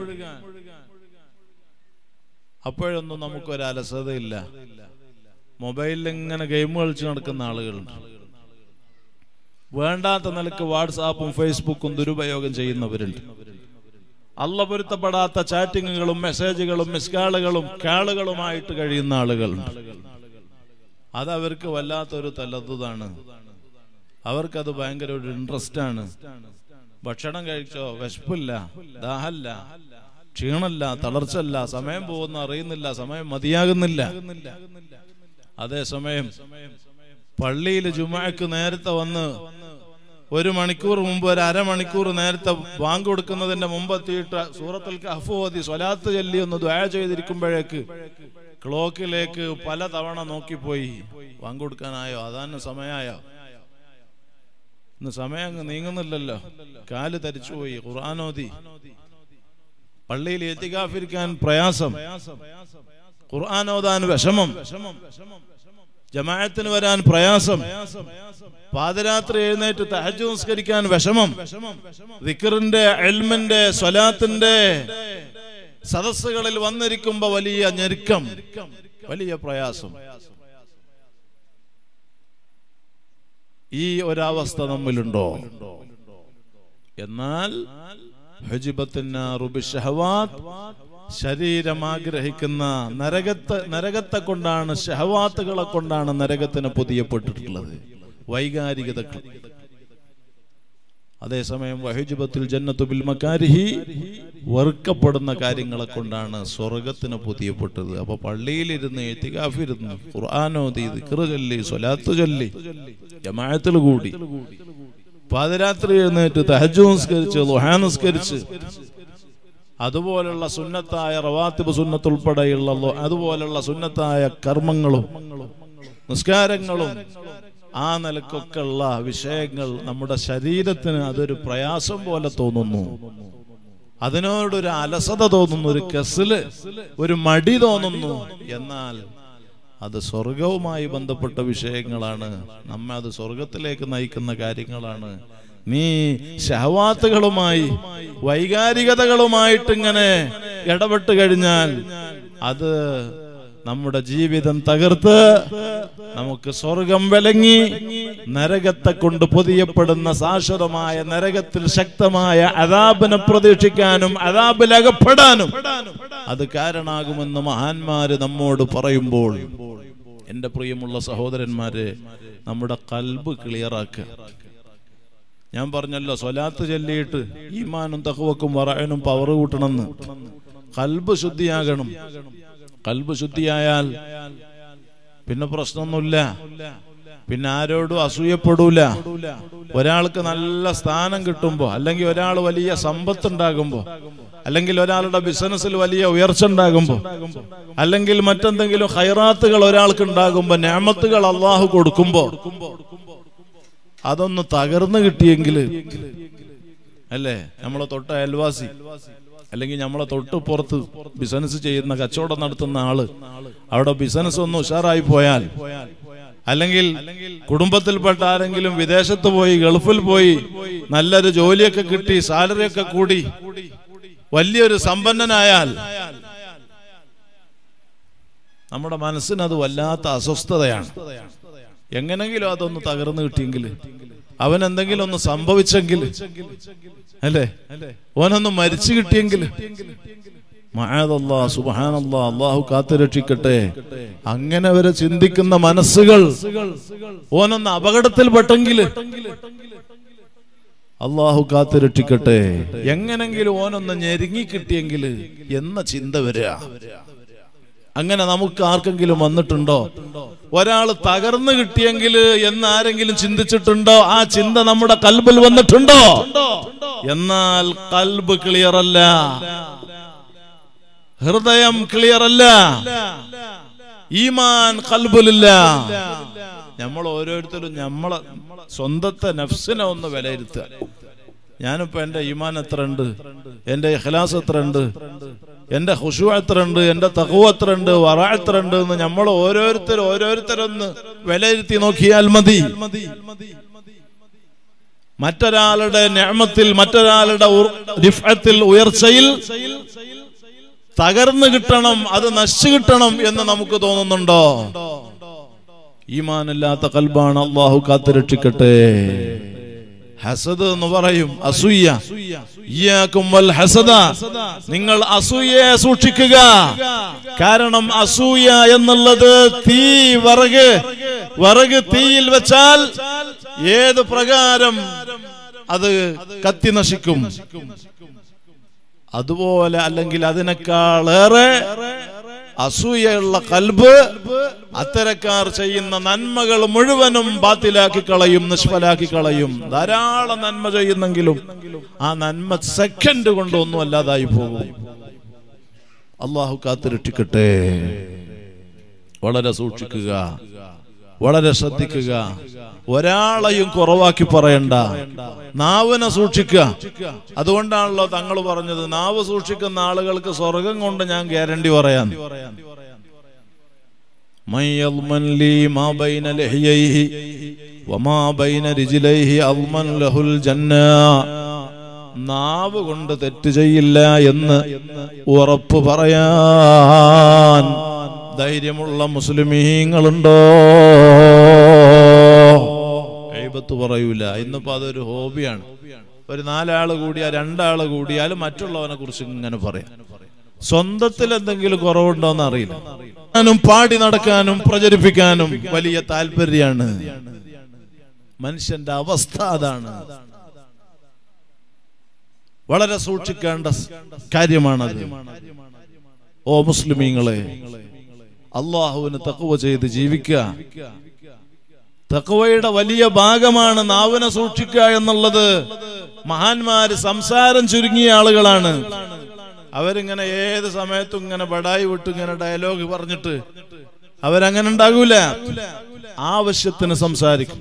അപ്പോഴൊന്നും നമുക്കൊരു അലസതയില്ല മൊബൈലിൽ ഇങ്ങനെ ഗെയിം കളിച്ച് നടക്കുന്ന ആളുകളുണ്ട് വേണ്ടാത്ത നിലക്ക് വാട്സാപ്പും ഫേസ്ബുക്കും ദുരുപയോഗം ചെയ്യുന്നവരുണ്ട് അല്ല പൊരുത്തപ്പെടാത്ത ചാറ്റിങ്ങുകളും മെസ്സേജുകളും മിസ്കാളുകളും കാളുകളുമായിട്ട് കഴിയുന്ന ആളുകളുണ്ട് അത് അവർക്ക് വല്ലാത്തൊരു തലതാണ് അവർക്കത് ഭയങ്കര ഒരു ഇൻട്രസ്റ്റ് ആണ് ഭക്ഷണം കഴിച്ചോ വിശപ്പില്ല ദാഹല്ല ക്ഷീണല്ല തളർച്ചല്ല സമയം പോകുന്ന അറിയുന്നില്ല സമയം മതിയാകുന്നില്ല അതേസമയം പള്ളിയിൽ ജുമാക്ക് നേരത്തെ വന്ന് ഒരു മണിക്കൂർ മുമ്പ് ഒരു അരമണിക്കൂർ നേരത്തെ ബാങ്ക് കൊടുക്കുന്നതിന്റെ മുമ്പെത്തിയിട്ട് സൂറത്തുൽ കഹഫ് ഓതി സ്വലാത്ത് ചൊല്ലി ഒന്ന് ദ്വാ ചെയ്തിരിക്കുമ്പോഴേക്ക് ക്ലോക്കിലേക്ക് പല തവണ നോക്കിപ്പോയി ബാങ്ക് കൊടുക്കാനായോ അതാണ് സമയമായോ ഇന്ന് സമയം അങ്ങ് നീങ്ങുന്നില്ലല്ലോ കാല് തരിച്ചുപോയി ഖുർആാനോദി പള്ളിയിൽ എത്തിക്കാഫിരിക്കാൻ പ്രയാസം ഖുർആൻ ഓതാൻ വിഷമം ജമാഅത്തിന് വരാൻ പ്രയാസം പാതിരാത്രി എഴുന്നേറ്റ് തഹജ് നിസ്കരിക്കാൻ വിഷമം ദിക്കറിന്റെ എൽമിന്റെ സ്വലാത്തിന്റെ സദസ്സുകളിൽ വന്നിരിക്കുമ്പോ വലിയ ഞെരുക്കം വലിയ പ്രയാസം ഈ ഒരവസ്ഥ നമ്മിലുണ്ടോ എന്നാൽ ഹുജിബത്തിന്നാറു ബിശ്ശഹവാത്ത് ശരീരം ആഗ്രഹിക്കുന്ന നരകത്തെ നരകത്തെ കൊണ്ടാണ് ഷഹവാത്തുകളെ കൊണ്ടാണ് നരകത്തിന് പൊതിയപ്പെട്ടിട്ടുള്ളത് വൈകാരികതകൾ അതേസമയം വഹിജുബത്തിൽ ജന്നത്തു ബിൽ മക്കാരിഹി വെറുക്കപ്പെടുന്ന കാര്യങ്ങളെ കൊണ്ടാണ് സ്വർഗത്തിന് പൊതിയപ്പെട്ടത് അപ്പൊ പള്ളിയിലിരുന്ന് എത്തികാഫിരുന്ന് ഖുർആാനോദി ദിക്റ് ചൊല്ലി സ്വലാത്ത് ചൊല്ലി ജമാഅത്തിൽ കൂടി പാതിരാത്രി എഴുന്നേറ്റ് തഹജു നിസ്കരിച്ച് ലുഹാ നിസ്കരിച്ച് അതുപോലുള്ള സുന്നത്തായ റവാത്തിബ് സുന്നത്ത് ഉൾപ്പെടെയുള്ള ലോ- അതുപോലുള്ള സുന്നത്തായ കർമ്മങ്ങളും നിസ്കാരങ്ങളും ആ നിലക്കൊക്കെ ഉള്ള വിഷയങ്ങൾ നമ്മുടെ ശരീരത്തിന് അതൊരു പ്രയാസം പോലെ തോന്നുന്നു അതിനോടൊരു അലസത തോന്നുന്നു ഒരു കെസില് ഒരു മടി തോന്നുന്നു എന്നാൽ അത് സ്വർഗവുമായി ബന്ധപ്പെട്ട വിഷയങ്ങളാണ് നമ്മെ അത് സ്വർഗത്തിലേക്ക് നയിക്കുന്ന കാര്യങ്ങളാണ് നീ ഷഹവാത്തുകളുമായി വൈകാരികതകളുമായിട്ട് ഇങ്ങനെ ഇടപെട്ട് കഴിഞ്ഞാൽ അത് നമ്മുടെ ജീവിതം തകർത്ത് നമുക്ക് സ്വർഗം വിലങ്ങി നരകത്തെ കൊണ്ട് പൊതിയപ്പെടുന്ന ശാശ്വതമായ നരകത്തിൽ ശക്തമായ അതാബിനെ പ്രതീക്ഷിക്കാനും അതാബിൽ അകപ്പെടാനും അത് കാരണാകുമെന്ന് മഹാന്മാര് നമ്മോട് പറയുമ്പോൾ എന്റെ പ്രിയമുള്ള സഹോദരന്മാരെ നമ്മുടെ കൽബ് ക്ലിയറാക്കുക ഞാൻ പറഞ്ഞല്ലോ സ്വലാത്ത് ചൊല്ലിയിട്ട് ഈമാനും തഹവക്കും വറയനും പവർ കൂട്ടണമെന്ന് കൽബ് ശുദ്ധിയാകണം കൽബ് ശുദ്ധിയായാൽ പിന്നെ പ്രശ്നമൊന്നുമില്ല പിന്നെ ആരോടും അസൂയപ്പെടൂല ഒരാൾക്ക് നല്ല സ്ഥാനം കിട്ടുമ്പോ അല്ലെങ്കിൽ ഒരാൾ വലിയ സമ്പത്ത് ഉണ്ടാകുമ്പോ അല്ലെങ്കിൽ ഒരാളുടെ ബിസിനസ്സിൽ വലിയ ഉയർച്ച ഉണ്ടാകുമ്പോ അല്ലെങ്കിൽ മറ്റെന്തെങ്കിലും ഹൈറാത്തുകൾ ഒരാൾക്ക് ഉണ്ടാകുമ്പോ ഞാമത്തുകൾ അള്ളാഹു കൊടുക്കുമ്പോ അതൊന്ന് തകർന്നു കിട്ടിയെങ്കിൽ അല്ലേ നമ്മളെ തൊട്ട അയൽവാസി അല്ലെങ്കിൽ നമ്മളെ തൊട്ട് പുറത്ത് ബിസിനസ് ചെയ്യുന്ന കച്ചവടം നടത്തുന്ന ആള് അവിടെ ബിസിനസ് ഒന്ന് ഉഷാറായി പോയാൽ അല്ലെങ്കിൽ കുടുംബത്തിൽപ്പെട്ട ആരെങ്കിലും വിദേശത്ത് പോയി ഗൾഫിൽ പോയി നല്ലൊരു ജോലിയൊക്കെ കിട്ടി സാലറി ഒക്കെ കൂടി വലിയൊരു സമ്പന്നനായാൽ നമ്മുടെ മനസ്സിന് അത് വല്ലാത്ത അസ്വസ്ഥതയാണ് എങ്ങനെങ്കിലും അതൊന്ന് തകർന്നു കിട്ടിയെങ്കിൽ അവൻ എന്തെങ്കിലും ഒന്ന് സംഭവിച്ചെങ്കിൽ അല്ലേ ഓനൊന്ന് മരിച്ചു കിട്ടിയെങ്കിൽ മഹാദല്ലാ സുബാനല്ലാ അള്ളാഹു കാത്തുരക്ഷിക്കട്ടെ അങ്ങനെ വരെ ചിന്തിക്കുന്ന മനസ്സുകൾ ഓനൊന്ന് അപകടത്തിൽപ്പെട്ടെങ്കിൽ അള്ളാഹു കാത്തുരക്ഷിക്കട്ടെ എങ്ങനെങ്കിലും ഓനൊന്ന് ഞെരുങ്ങി കിട്ടിയെങ്കിൽ എന്ന ചിന്ത വരിക അങ്ങനെ നമുക്ക് ആർക്കെങ്കിലും വന്നിട്ടുണ്ടോ ഒരാൾ തകർന്നു കിട്ടിയെങ്കിൽ എന്ന് ആരെങ്കിലും ചിന്തിച്ചിട്ടുണ്ടോ ആ ചിന്ത നമ്മുടെ കൽബിൽ വന്നിട്ടുണ്ടോ എന്നാൽ കൽബ് ക്ലിയർ അല്ല ഹൃദയം ക്ലിയർ അല്ല ഈമാൻ കൽബിലില്ല നമ്മൾ ഓരോരുത്തരും നമ്മളെ സ്വന്തത്തെ നഫ്സിനെ ഒന്ന് വിലയിരുത്തുക ഞാനിപ്പോ എന്റെ ഈമാൻ എത്ര ഉണ്ട് എന്റെ ഇഖ്ലാസ് എത്ര ഉണ്ട് എന്റെ ഹുഷു എത്ര ഉണ്ട് എന്റെ തഹു എത്ര ഉണ്ട് വറ എത്ര ഉണ്ട് എന്ന് നമ്മൾ ഓരോരുത്തർ ഓരോരുത്തരൊന്ന് വിലയിരുത്തി നോക്കിയാൽ മതി മറ്റൊരാളുടെ ഞാമത്തിൽ മറ്റൊരാളുടെ ഉർ- റിഫഅത്തിൽ ഉയർച്ചയിൽ തകർന്നു കിട്ടണം അത് നശിച്ചു കിട്ടണം എന്ന് നമുക്ക് തോന്നുന്നുണ്ടോ ഈമാനില്ലാത്ത കൽബാണ് അള്ളാഹു കാത്തുരക്ഷിക്കട്ടെ ഹസദ് എന്ന് പറയും അസൂയ ഇയ്യാക്കും വൽ ഹസദ നിങ്ങൾ അസൂയയെ സൂക്ഷിക്കുക കാരണം അസൂയ എന്നുള്ളത് തീ വിറക് വിറക് തീയിൽ വെച്ചാൽ ഏത് പ്രകാരം അത് കത്തി നശിക്കും അതുപോലെ അല്ലെങ്കിൽ അതിനേക്കാളേറെ അസൂയുള്ള കൽബ് അത്തരക്കാർ ചെയ്യുന്ന നന്മകൾ മുഴുവനും ബാത്തിലാക്കി കളയും നിഷ്ഫലാക്കി കളയും ധാരാളം നന്മ ചെയ്യുന്നെങ്കിലും ആ നന്മ സെക്കൻഡ് കൊണ്ടൊന്നും അല്ലാതായി പോകും അള്ളാഹു കാത്തുരക്ഷിക്കട്ടെ വളരെ സൂക്ഷിക്കുക വളരെ ശ്രദ്ധിക്കുക ഒരാളെയും കുറവാക്കി പറയണ്ട നാവിനെ സൂക്ഷിക്കുക അതുകൊണ്ടാണല്ലോ തങ്ങൾ പറഞ്ഞത് നാവ് സൂക്ഷിക്കുന്ന ആളുകൾക്ക് സ്വർഗം കൊണ്ട് ഞാൻ ഗ്യാരണ്ടി പറയാൻ من يضمن لي ما بين لحييه وما بين رجليه أضمن له الجنة നാവ് കൊണ്ട് തെറ്റ് ചെയ്യില്ല എന്ന് ഉറപ്പ് പറയാൻ ധൈര്യമുള്ള മുസ്ലിമീങ്ങളുണ്ടോ എഴുപത്ത് പറയൂല ഇന്നിപ്പോ അതൊരു ഹോബിയാണ് ഒരു നാലാള് കൂടിയാൽ രണ്ടാള് കൂടിയാൽ മറ്റുള്ളവനെ കുറിച്ച് ഇങ്ങനെ പറയാം സ്വന്തത്തിൽ എന്തെങ്കിലും കുറവുണ്ടോന്ന് അറിയില്ല ഞാനും പാടി നടക്കാനും പ്രചരിപ്പിക്കാനും വലിയ താല്പര്യമാണ് മനുഷ്യന്റെ അവസ്ഥ അതാണ് വളരെ സൂക്ഷിക്കേണ്ട സ് കാര്യമാണത് ഓ മുസ്ലിമീങ്ങളെ അള്ളാഹുവിന് തക്കുവ ചെയ്ത് ജീവിക്കുക തക്കുവയുടെ വലിയ ഭാഗമാണ് നാവിനെ സൂക്ഷിക്കുക എന്നുള്ളത് മഹാന്മാര് സംസാരം ചുരുങ്ങിയ ആളുകളാണ് അവരിങ്ങനെ ഏത് സമയത്തും ഇങ്ങനെ ബടായി വിട്ട് ഇങ്ങനെ ഡയലോഗ് പറഞ്ഞിട്ട് അവരങ്ങനെ ഉണ്ടാകൂല ആവശ്യത്തിന് സംസാരിക്കും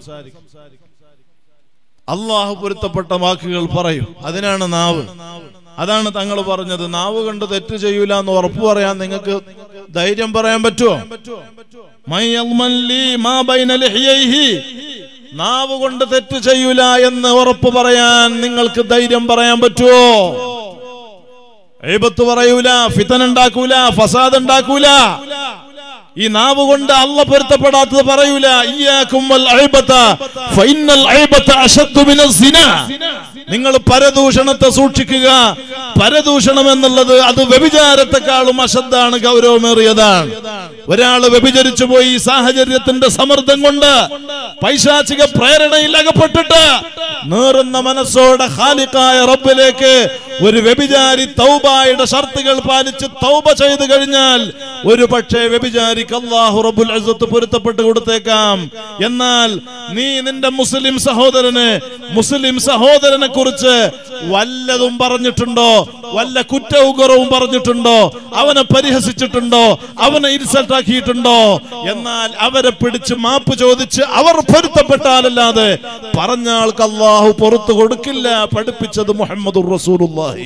അള്ളാഹു പൊരുത്തപ്പെട്ട വാക്കുകൾ പറയും അതിനാണ് നാവ് അതാണ് തങ്ങൾ പറഞ്ഞത് നാവ് കൊണ്ട് തെറ്റ് ചെയ്യൂല എന്ന് ഉറപ്പു പറയാൻ നിങ്ങൾക്ക് ധൈര്യം പറയാൻ പറ്റുമോ മൈ യദ്മൻ ലീ മാ ബൈന ലിഹ്യൈഹി. നാവ് കൊണ്ട് തെറ്റ് ചെയ്യൂല എന്ന് ഉറപ്പ് പറയാൻ നിങ്ങൾക്ക് ധൈര്യം പറയാൻ പറ്റുമോ എഴുപത്ത് പറയൂല ഫിതൻ ഉണ്ടാക്കൂല ഫസാദ് ഉണ്ടാക്കൂല ഈ നാവ് കൊണ്ട് അല്ല പൊരുത്തപ്പെടാത്തത് പറയൂല ഇയ്യാക്കും വൽ ഐബത ഫഇന്നൽ ഐബത അശദ്ദു മിനസ് സിന നിങ്ങൾ പരദൂഷണത്തെ സൂക്ഷിക്കുക പരദൂഷണം എന്നുള്ളത് അത് വ്യഭിചാരത്തെക്കാളും അശദ്ധാണ് ഗൗരവമേറിയതാണ് ഒരാൾ വ്യഭിചരിച്ചു പോയി ഈ സാഹചര്യത്തിന്റെ സമ്മർദ്ദം കൊണ്ട് പൈശാചിക പ്രേരണയിൽ അകപ്പെട്ടിട്ട് നേറുന്ന മനസ്സോടെ ഖാലിഖായ റബ്ബിലേക്ക് ഒരു വ്യഭിചാരി തൗബായുടെ ഷർത്തുകൾ പാലിച്ച് തൗബ ചെയ്തു കഴിഞ്ഞാൽ ഒരു പക്ഷേ വ്യഭിചാരി ജാതിക്ക് അള്ളാഹു റബ്ബുൽ ഇസ്സത്ത് പൊരുത്തപ്പെട്ട് കൊടുത്തേക്കാം എന്നാൽ നീ നിന്റെ മുസ്ലിം സഹോദരന് മുസ്ലിം സഹോദരനെ കുറിച്ച് വല്ലതും പറഞ്ഞിട്ടുണ്ടോ വല്ല കുറ്റവും കുറവും പറഞ്ഞിട്ടുണ്ടോ അവനെ പരിഹസിച്ചിട്ടുണ്ടോ അവനെ ഇൻസൾട്ട് ആക്കിയിട്ടുണ്ടോ എന്നാൽ അവരെ പിടിച്ച് മാപ്പ് ചോദിച്ച് അവർ പൊരുത്തപ്പെട്ടാലല്ലാതെ പറഞ്ഞ ആൾക്ക് അള്ളാഹു പുറത്തു കൊടുക്കില്ല പഠിപ്പിച്ചത് മുഹമ്മദ് റസൂലുള്ളാഹി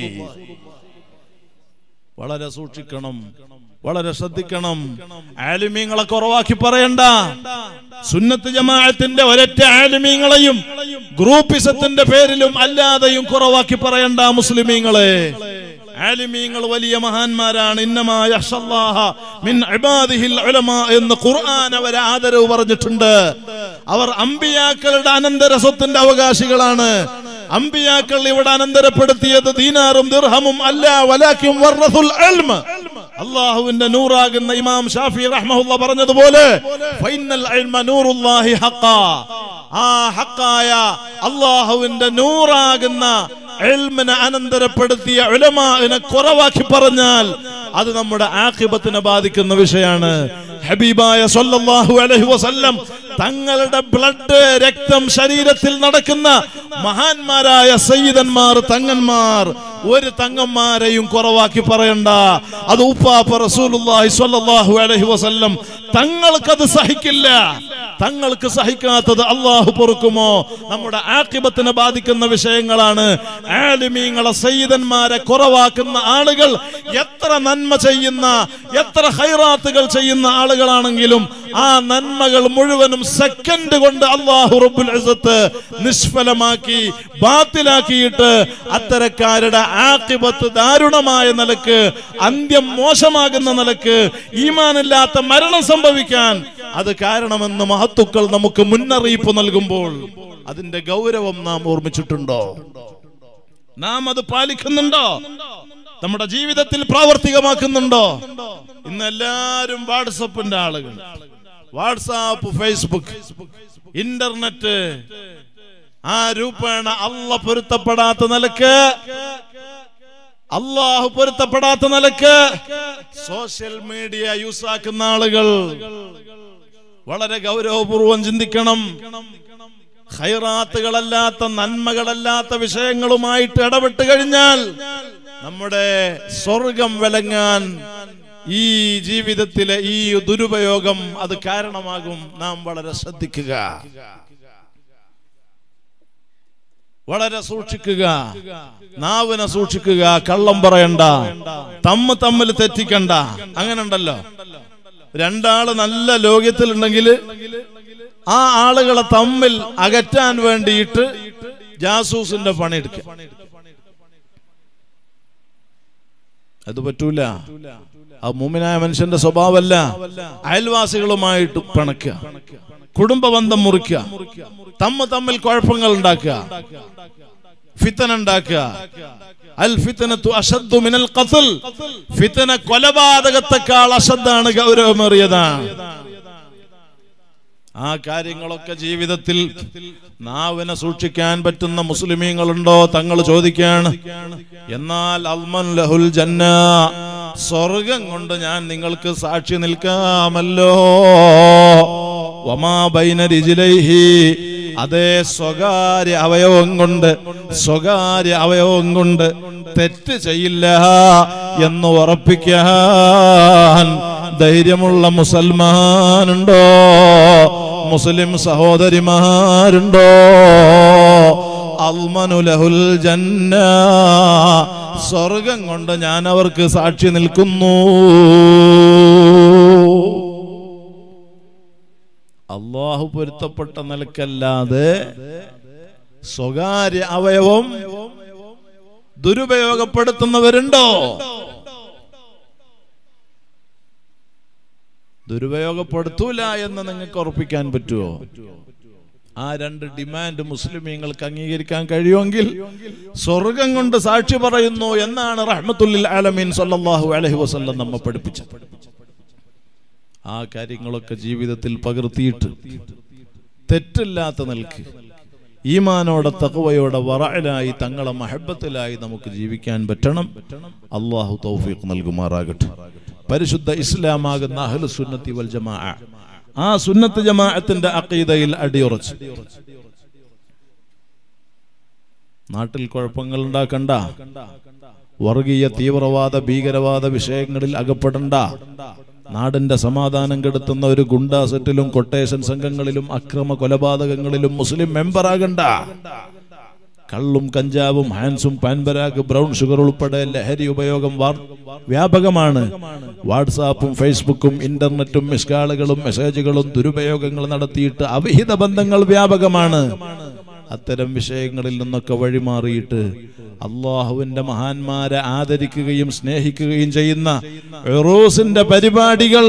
വളരെ സൂക്ഷിക്കണം വളരെ ശ്രദ്ധിക്കണം ആലിമീങ്ങളെ കുറവാക്കി പറയണ്ട സുന്നത്ത് ജമാഅത്തിന്റെ ഒരൊറ്റ ആലിമീങ്ങളെയും ഗ്രൂപ്പിസത്തിന്റെ പേരിലും അല്ലാതെയും കുറവാക്കി പറയണ്ട മുസ്ലിമീങ്ങളെ ആലിമീങ്ങൾ വലിയ മഹാന്മാരാണ് ഇന്നമാ യഖ്ഷല്ലാഹ മിൻ ഇബാദിഹിൽ ഉലമാ എന്ന് ഖുർആൻ അവരെ ആദരവ് പറഞ്ഞിട്ടുണ്ട് അവർ അമ്പിയാക്കളുടെ അനന്തര സ്വത്തിന്റെ അവകാശികളാണ് അമ്പിയാക്കൾ ഇവിടെ അനന്തരപ്പെടുത്തിയത് ദീനാറും ദിർഹമും അല്ല വലാക്കും വറസുൽ ഇൽമ അള്ളാഹുവിന്റെ നൂറാകുന്ന ഇമാം ഷാഫി റഹ്മഹുല്ല പറഞ്ഞതുപോലെ ഫൈനൽ ഇൽമ നൂറുല്ലാഹി ഹഖാ ആ ഹക്കായ അള്ളാഹുവിന്റെ നൂറാകുന്ന ഇൽമിനെ അനന്തരപ്പെടുത്തിയ ഉലമാനെ കുറവാക്കി പറഞ്ഞാൽ അത് നമ്മുടെ ആഖിബത്തിനെ ബാധിക്കുന്ന വിഷയമാണ് ഹബീബായ സല്ലല്ലാഹു അലൈഹി വസല്ലം തങ്ങളുടെ ബ്ലഡ് രക്തം ശരീരത്തിൽ നടക്കുന്ന മഹാന്മാരായ സയ്യിദന്മാർ തങ്ങന്മാർ ഒരു തങ്ങന്മാരെയും കുറവാക്കി പറയണ്ട അത് ഉപ്പാപ്പ റസൂലുള്ളാഹി സ്വല്ലല്ലാഹു അലൈഹി വസല്ലം തങ്ങൾക്കത് സഹിക്കില്ല തങ്ങൾക്ക് സഹിക്കാത്തത് അള്ളാഹു പൊറുക്കുമോ നമ്മുടെ ആക്കിബത്തിനെ ബാധിക്കുന്ന വിഷയങ്ങളാണ് ആലിമീങ്ങളെ സയ്യിദന്മാരെ കുറവാക്കുന്ന ആളുകൾ എത്ര നന്മ ചെയ്യുന്ന എത്ര ഹൈറാത്തുകൾ ചെയ്യുന്ന ആളുകളാണെങ്കിലും ആ നന്മകൾ മുഴുവനും സെക്കൻഡ് കൊണ്ട് അള്ളാഹു റബ്ബുൽ ഇസ്സത്ത് നിഷ്ഫലമാക്കി ബാത്തിലാക്കിയിട്ട് അത്തരക്കാരുടെ ആക്കിബത്ത് ദാരുണമായ നിലക്ക് അന്ത്യം മോശമാകുന്ന നിലക്ക് ഈമാനില്ലാത്ത മരണം സംഭവിക്കാൻ അത് കാരണമെന്ന് മഹത്തുക്കൾ നമുക്ക് മുന്നറിയിപ്പ് നൽകുമ്പോൾ അതിന്റെ ഗൗരവം നാം ഓർമ്മിച്ചിട്ടുണ്ടോ നാം അത് പാലിക്കുന്നുണ്ടോ നമ്മുടെ ജീവിതത്തിൽ പ്രാവർത്തികമാക്കുന്നുണ്ടോ ഇന്ന് എല്ലാരും വാട്സപ്പിന്റെ ആളുകൾ വാട്സാപ്പ് ഫേസ്ബുക്ക് ഇന്റർനെറ്റ് ആ രൂപേണ അല്ല പൊരുത്തപ്പെടാത്ത നിലക്ക് അള്ളാഹു പൊരുത്തപ്പെടാത്ത നിലക്ക് സോഷ്യൽ മീഡിയ യൂസ് ആക്കുന്ന ആളുകൾ വളരെ ഗൗരവപൂർവം ചിന്തിക്കണം ഹൈറാത്തുകളല്ലാത്ത നന്മകളല്ലാത്ത വിഷയങ്ങളുമായിട്ട് ഇടപെട്ട് കഴിഞ്ഞാൽ നമ്മുടെ സ്വർഗം വിലങ്ങാൻ ഈ ജീവിതത്തിലെ ഈ ദുരുപയോഗം അത് കാരണമാകും നാം വളരെ ശ്രദ്ധിക്കുക വളരെ സൂക്ഷിക്കുക നാവിനെ സൂക്ഷിക്കുക കള്ളം പറയണ്ട തമ്മ് തമ്മിൽ തെറ്റിക്കണ്ട അങ്ങനെ ഉണ്ടല്ലോ രണ്ടാള് നല്ല ലോകത്തിലുണ്ടെങ്കിൽ ആ ആളുകളെ തമ്മിൽ അകറ്റാൻ വേണ്ടിയിട്ട് ജാസൂസിന്റെ പണിയെടുക്കുക അത് പറ്റൂല ആ മുമിനായ മനുഷ്യന്റെ സ്വഭാവമല്ല അയൽവാസികളുമായിട്ട് പിണക്കുക കുടുംബ ബന്ധം മുറിക്കുക തമ്മ തമ്മിൽ കുഴപ്പങ്ങൾ ഉണ്ടാക്കുക ഫിത്തന ഉണ്ടാക്കുക അൽ ഫിത്തനത്തു അഷദ്ദു മിനൽ ഖത്ൽ ഫിത്തന കൊലപാതകത്തെക്കാൾ അഷദ്ദാണ് ഗൗരവമേറിയതാണ് ആ കാര്യങ്ങളൊക്കെ ജീവിതത്തിൽ നാവിനെ സൂക്ഷിക്കാൻ പറ്റുന്ന മുസ്ലിമീങ്ങളുണ്ടോ തങ്ങൾ ചോദിക്കാണ് എന്നാൽ അൽമൻ ലഹുൽ ജന്ന സ്വർഗം കൊണ്ട് ഞാൻ നിങ്ങൾക്ക് സാക്ഷി നിൽക്കാമല്ലോ വമാ ബൈന രിജിലൈഹി അതേ സ്വകാര്യ അവയവം കൊണ്ട് സ്വകാര്യ അവയവം കൊണ്ട് തെറ്റ് ചെയ്യില്ല എന്ന് ഉറപ്പിക്കാൻ ധൈര്യമുള്ള മുസൽമാനുണ്ടോ മുസ്ലിം സഹോദരിമാരുണ്ടോ അൽമനുലഹുൽ ജന്ന സ്വർഗം കൊണ്ട് ഞാൻ അവർക്ക് സാക്ഷി നിൽക്കുന്നു അള്ളാഹു പൊരുത്തപ്പെട്ട നിലക്കല്ലാതെ സ്വകാര്യ അവയവം ദുരുപയോഗപ്പെടുത്തുന്നവരുണ്ടോ ദുരുപയോഗപ്പെടുത്തൂല എന്ന് നിങ്ങൾക്ക് ഉറപ്പിക്കാൻ പറ്റുമോ ആ രണ്ട് ഡിമാൻഡ് മുസ്ലിമീങ്ങൾക്ക് അംഗീകരിക്കാൻ കഴിയുമെങ്കിൽ സ്വർഗം കൊണ്ട് സാക്ഷി പറയുന്നു എന്നാണ് റഹ്മത്തുല്ലിൽ ആലമീൻ സല്ലല്ലാഹു അലൈഹി വസല്ലം നമ്മെ പഠിപ്പിച്ചത് ആ കാര്യങ്ങളൊക്കെ ജീവിതത്തിൽ പകർത്തിയിട്ട് തെറ്റില്ലാത്ത നിൽക്ക് ഈമാനോടെ തകവയോടെ വറയിലായി തങ്ങളെ മഹബത്തിലായി നമുക്ക് ജീവിക്കാൻ പറ്റണം അള്ളാഹു തൗഫീഖ് നൽകുമാറാകട്ടെ പരിശുദ്ധ ഇസ്ലാമാകുന്ന അഹ്ലു സുന്നത്തി വൽ ജമാ ആ സുന്നത്ത് ജമാഅത്തിന്റെ അഖീദയിൽ അടിയുറച്ച് നാട്ടിൽ കുഴപ്പങ്ങൾ ഉണ്ടാക്കണ്ട വർഗീയ തീവ്രവാദ ഭീകരവാദ വിഷയങ്ങളിൽ അകപ്പെടണ്ട നാടിന്റെ സമാധാനം കെടുത്തുന്ന ഒരു ഗുണ്ടാ സെറ്റിലും കൊട്ടേഷൻ സംഘങ്ങളിലും അക്രമ കൊലപാതകങ്ങളിലും മുസ്ലിം മെമ്പറാകണ്ട കള്ളും കഞ്ചാവും ഹാൻസും പാൻപരാഗ് ബ്രൗൺ ഷുഗർ ഉൾപ്പെടെ ലഹരി ഉപയോഗം വാർ- വ്യാപകമാണ് വാട്സാപ്പും ഫേസ്ബുക്കും ഇന്റർനെറ്റും മിസ്കാളുകളും മെസ്സേജുകളും ദുരുപയോഗങ്ങൾ നടത്തിയിട്ട് അവിഹിത ബന്ധങ്ങൾ വ്യാപകമാണ് അത്തരം വിഷയങ്ങളിൽ നിന്നൊക്കെ വഴിമാറിയിട്ട് അള്ളാഹുവിന്റെ മഹാന്മാരെ ആദരിക്കുകയും സ്നേഹിക്കുകയും ചെയ്യുന്ന ഉറൂസിന്റെ പരിപാടികൾ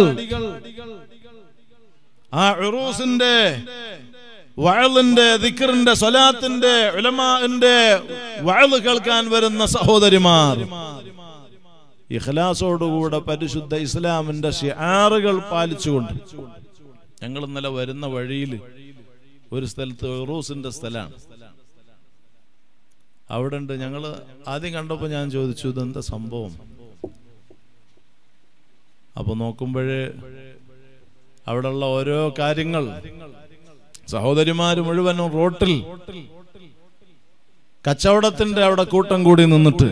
ആ ഉറൂസിന്റെ വഴലിന്റെ ദിക്കറിന്റെ സ്വലാത്തിന്റെ ഉലമാന്റെ വഴല് കേൾക്കാൻ വരുന്ന സഹോദരിമാർ ഇഖ്ലാസോടുകൂടെ പരിശുദ്ധ ഇസ്ലാമിന്റെ ഷിആറുകൾ പാലിച്ചുകൊണ്ട് ഞങ്ങൾ ഇന്നലെ വരുന്ന വഴിയിൽ ഒരു സ്ഥലത്ത് ഉറൂസിന്റെ സ്ഥലമാണ് അവിടെ ഉണ്ട് ഞങ്ങള് ആദ്യം കണ്ടപ്പോ ഞാൻ ചോദിച്ചു ഇതെന്താ സംഭവം അപ്പൊ നോക്കുമ്പോഴേ അവിടെയുള്ള ഓരോ കാര്യങ്ങൾ സഹോദരിമാര് മുഴുവനും റോട്ടിൽ കച്ചവടത്തിന്റെ അവിടെ കൂട്ടം കൂടി നിന്നിട്ട്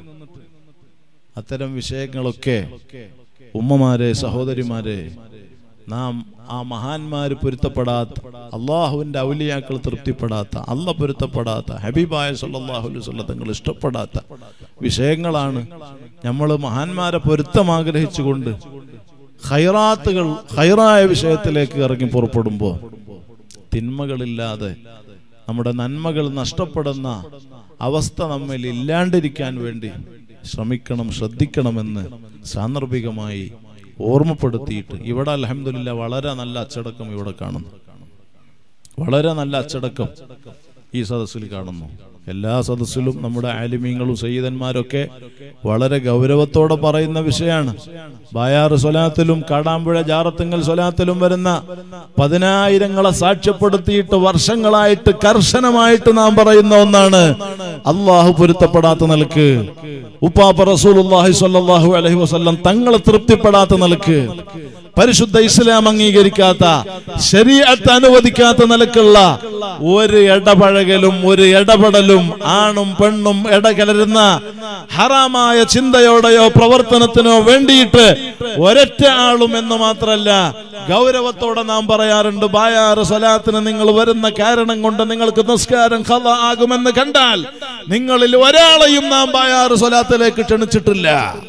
അത്തരം വിഷയങ്ങളൊക്കെ ഉമ്മമാരെ സഹോദരിമാരെ നാം ആ മഹാന്മാര് പൊരുത്തപ്പെടാത്ത അള്ളാഹുവിന്റെ ഔലിയാക്കൾ തൃപ്തിപ്പെടാത്ത അല്ല പൊരുത്തപ്പെടാത്ത ഹബീബായ സല്ലല്ലാഹു അലൈഹി വസല്ലം തങ്ങൾ ഇഷ്ടപ്പെടാത്ത വിഷയങ്ങളാണ് നമ്മൾ മഹാന്മാരെ പൊരുത്തം ആഗ്രഹിച്ചുകൊണ്ട് ഹൈറാത്തുകൾ ഹൈറായ വിഷയത്തിലേക്ക് ഇറങ്ങി പുറപ്പെടുമ്പോൾ തിന്മകളില്ലാതെ നമ്മുടെ നന്മകൾ നഷ്ടപ്പെടുന്ന അവസ്ഥ നമ്മിൽ ഇല്ലാണ്ടിരിക്കാൻ വേണ്ടി ശ്രമിക്കണം ശ്രദ്ധിക്കണമെന്ന് സാന്ദർഭികമായി ഓർമ്മപ്പെടുത്തിയിട്ട് ഇവിടെ അലഹമില്ല വളരെ നല്ല അച്ചടക്കം ഇവിടെ കാണുന്നു വളരെ നല്ല അച്ചടക്കം ഈ സദസ്സിൽ കാണുന്നു എല്ലാ സദസ്സിലും നമ്മുടെ ആലിമീങ്ങളും സയ്യിദന്മാരൊക്കെ വളരെ ഗൗരവത്തോടെ പറയുന്ന വിഷയമാണ് ബായാറ് സ്വലാത്തിലും കാടാമ്പുഴ ജാറത്തുങ്കൽ സ്വലാത്തിലും വരുന്ന പതിനായിരങ്ങളെ സാക്ഷ്യപ്പെടുത്തിയിട്ട് വർഷങ്ങളായിട്ട് കർശനമായിട്ട് നാം പറയുന്ന ഒന്നാണ് അള്ളാഹു പൊരുത്തപ്പെടാത്ത നിലക്ക് ഉപ്പാപ്പ റസൂലുള്ളാഹി സ്വല്ലല്ലാഹു അലൈഹി വസല്ലം തങ്ങളെ തൃപ്തിപ്പെടാത്ത നിലക്ക് പരിശുദ്ധ ഇസ്ലാം അംഗീകരിക്കാത്ത ശരീഅത്ത് അനുവദിക്കാത്ത നിലക്കുള്ള ഒരു ഇടപഴകലും ഒരു ഇടപെടലും ആണും പെണ്ണും ഇടകലരുന്ന ഹറാമായ ചിന്തയോടെയോ പ്രവർത്തനത്തിനോ വേണ്ടിയിട്ട് ഒരൊറ്റ ആളും എന്ന് മാത്രല്ല ഗൗരവത്തോടെ നാം പറയാറുണ്ട് ബായാറ് സ്വലാത്തിന് നിങ്ങൾ വരുന്ന കാരണം കൊണ്ട് നിങ്ങൾക്ക് നിസ്കാരം ഖള ആകുമെന്ന് കണ്ടാൽ നിങ്ങളിൽ ഒരാളെയും നാം ബായാറ് സ്വലാത്തിലേക്ക് ക്ഷണിച്ചിട്ടില്ല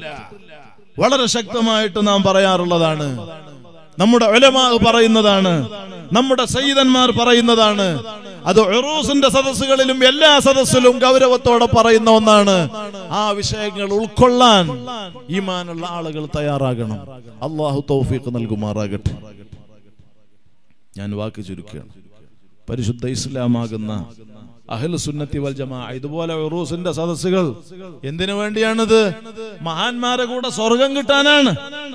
വളരെ ശക്തമായിട്ട് നാം പറയാറുള്ളതാണ് നമ്മുടെ ഒലമാ പറയുന്നതാണ് നമ്മുടെ സയ്യിദന്മാർ പറയുന്നതാണ് അത് ഉറൂസിന്റെ സദസ്സുകളിലും എല്ലാ സദസ്സിലും ഗൗരവത്തോടെ പറയുന്ന ഒന്നാണ് ആ വിഷയങ്ങൾ ഉൾക്കൊള്ളാൻ ഈമാനുള്ള ആളുകൾ തയ്യാറാകണം അള്ളാഹു തൗഫീഖ് നൽകുമാറാകട്ടെ ഞാൻ വാക്ക് ചുരുക്കുകയാണ് പരിശുദ്ധ ഇസ്ലാമാകുന്ന അഹ്ലു സുന്നത്തി വൽ ജമാ ഇതുപോലെ ഉറൂസിന്റെ സദസ്സുകൾ എന്തിനു വേണ്ടിയാണിത് മഹാന്മാരെ കൂടെ സ്വർഗം കിട്ടാനാണ്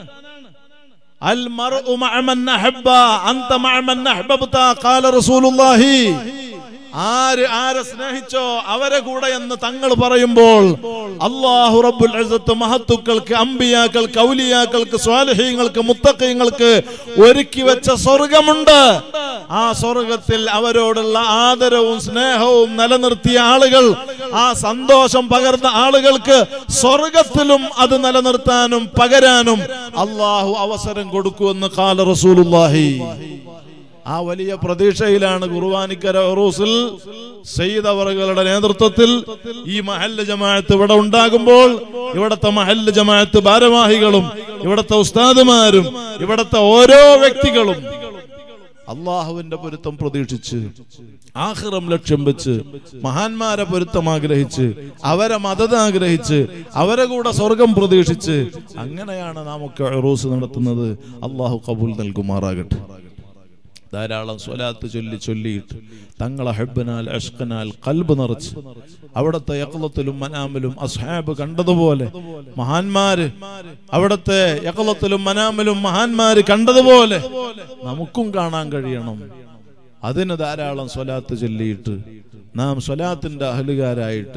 അൽ മർഉ മഅ മൻ അഹബ്ബ അൻത മഅ മൻ അഹ്ബബ്ത ഖാല റസൂലുള്ളാഹി ആര് ആരെ സ്നേഹിച്ചോ അവരെ കൂടെ എന്ന് തങ്ങൾ പറയുമ്പോൾ അള്ളാഹു റബ്ബുൽ ഇസ്സത്ത് മഹത്തുക്കൾക്ക് അമ്പിയാക്കൾക്ക് ഔലിയാക്കൾക്ക് സ്വാലിഹീങ്ങൾക്ക് മുത്തഖീങ്ങൾക്ക് ഒരുക്കി വെച്ച സ്വർഗമുണ്ട് ആ സ്വർഗത്തിൽ അവരോടുള്ള ആദരവും സ്നേഹവും നിലനിർത്തിയ ആളുകൾ ആ സന്തോഷം പകർന്ന ആളുകൾക്ക് സ്വർഗത്തിലും അത് നിലനിർത്താനും പകരാനും അള്ളാഹു അവസരം കൊടുക്കുമെന്ന് കാല റസൂലുള്ളാഹി ആ വലിയ പ്രതീക്ഷയിലാണ് കുർബാനിക്കര ഉറൂസിൽ സയ്യിദ് അവറുകളുടെ നേതൃത്വത്തിൽ ഈ മഹല്ല് ജമാഅത്ത് ഇവിടെ ഉണ്ടാകുമ്പോൾ ഇവിടത്തെ മഹല്ല് ജമാഅത്ത് ഭാരവാഹികളും ഇവിടത്തെ ഉസ്താദുമാരും ഇവിടത്തെ ഓരോ വ്യക്തികളും അള്ളാഹുവിന്റെ പൊരുത്തം പ്രതീക്ഷിച്ച് ആഹ്റം ലക്ഷ്യം വെച്ച് മഹാന്മാരെ പൊരുത്തം ആഗ്രഹിച്ച് അവരെ മതത ആഗ്രഹിച്ച് അവരെ കൂടെ സ്വർഗം പ്രതീക്ഷിച്ച് അങ്ങനെയാണ് നാം ഒക്കെ ഉറൂസ് നടത്തുന്നത് അള്ളാഹു കബൂൽ നൽകുമാറാകട്ടെ ധാരാളം സ്വലാത്ത് ചൊല്ലി ചൊല്ലിയിട്ട് തങ്ങളെ ഹെബിനാൽ അഷ്കനാൽ കൽബ് നിറച്ച് അവിടുത്തെ യക്കളത്തിലും മനാമിലും അസ്ഹാബ് കണ്ടതുപോലെ മഹാന്മാര് അവിടുത്തെ യക്കളത്തിലും മനാമിലും മഹാന്മാര് കണ്ടതുപോലെ നമുക്കും കാണാൻ കഴിയണം അതിന് ധാരാളം സ്വലാത്ത് ചൊല്ലിയിട്ട് നാം സ്വലാത്തിന്റെ അഹലുകാരായിട്ട്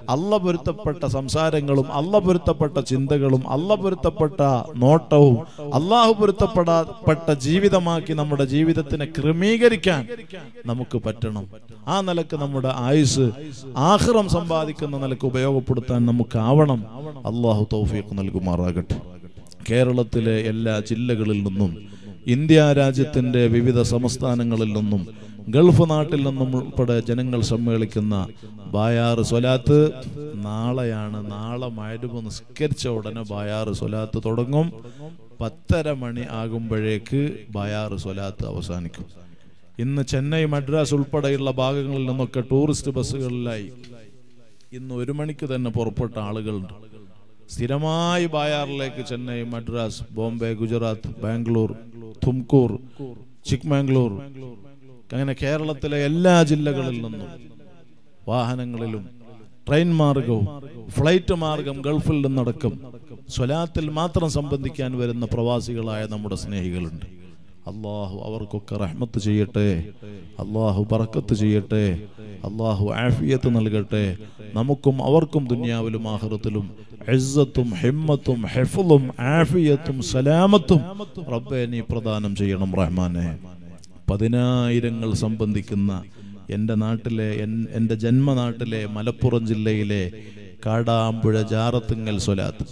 അല്ല പൊരുത്തപ്പെട്ട സംസാരങ്ങളും അല്ല പൊരുത്തപ്പെട്ട ചിന്തകളും അല്ല പൊരുത്തപ്പെട്ട നോട്ടവും അള്ളാഹു പൊരുത്തപ്പെടപ്പെട്ട ജീവിതമാക്കി നമ്മുടെ ജീവിതത്തിനെ ക്രമീകരിക്കാൻ നമുക്ക് പറ്റണം ആ നിലക്ക് നമ്മുടെ ആയുസ് ആഹ്റം സമ്പാദിക്കുന്ന നിലക്ക് ഉപയോഗപ്പെടുത്താൻ നമുക്കാവണം അള്ളാഹു തൗഫീഖ് നൽകുമാറാകട്ടെ കേരളത്തിലെ എല്ലാ ജില്ലകളിൽ നിന്നും ഇന്ത്യ രാജ്യത്തിന്റെ വിവിധ സംസ്ഥാനങ്ങളിൽ നിന്നും ഗൾഫ് നാട്ടിൽ നിന്നും ഉൾപ്പെടെ ജനങ്ങൾ സമ്മേളിക്കുന്ന ബായാറ് സ്വലാത്ത് നാളെയാണ് നാളെ മഴരുമ്പ് നിസ്കരിച്ച ഉടനെ ബായാറ് സ്വലാത്ത് തുടങ്ങും പത്തര മണി ആകുമ്പോഴേക്ക് ബായാറ് സ്വലാത്ത് അവസാനിക്കും ഇന്ന് ചെന്നൈ മദ്രാസ് ഉൾപ്പെടെയുള്ള ഭാഗങ്ങളിൽ നിന്നൊക്കെ ടൂറിസ്റ്റ് ബസ്സുകളിലായി ഇന്ന് ഒരു മണിക്ക് തന്നെ പുറപ്പെട്ട ആളുകളുണ്ട് സ്ഥിരമായി ബായാറിലേക്ക് ചെന്നൈ മദ്രാസ് ബോംബെ ഗുജറാത്ത് ബാംഗ്ലൂർ തുംകൂർ ചിക്മാംഗ്ലൂർ അങ്ങനെ കേരളത്തിലെ എല്ലാ ജില്ലകളിൽ നിന്നും വാഹനങ്ങളിലും ട്രെയിൻ മാർഗവും ഫ്ലൈറ്റ് മാർഗം ഗൾഫിൽ നിന്നടക്കം സ്വലാത്തിൽ മാത്രം സംബന്ധിക്കാൻ വരുന്ന പ്രവാസികളായ നമ്മുടെ സ്നേഹികളുണ്ട് അള്ളാഹു അവർക്കൊക്കെ റഹ്മത്ത് ചെയ്യട്ടെ അള്ളാഹു ബറക്കത്ത് ചെയ്യട്ടെ അള്ളാഹു ആഫിയത്ത് നൽകട്ടെ നമുക്കും അവർക്കും ദുനിയാവിലും ആഹ്റത്തിലും ഇസ്സത്തും ഹിമ്മത്തും ഹെഫുലും ആഫിയത്തും സലാമത്തും റബ്ബെ നീ പ്രദാനം ചെയ്യണം റഹ്മാനെ പതിനായിരങ്ങൾ സംബന്ധിക്കുന്ന എൻ്റെ നാട്ടിലെ എൻ- എൻ്റെ ജന്മനാട്ടിലെ മലപ്പുറം ജില്ലയിലെ കാടാമ്പുഴ ജാറത്തുങ്ങൽ സ്വലാത്ത്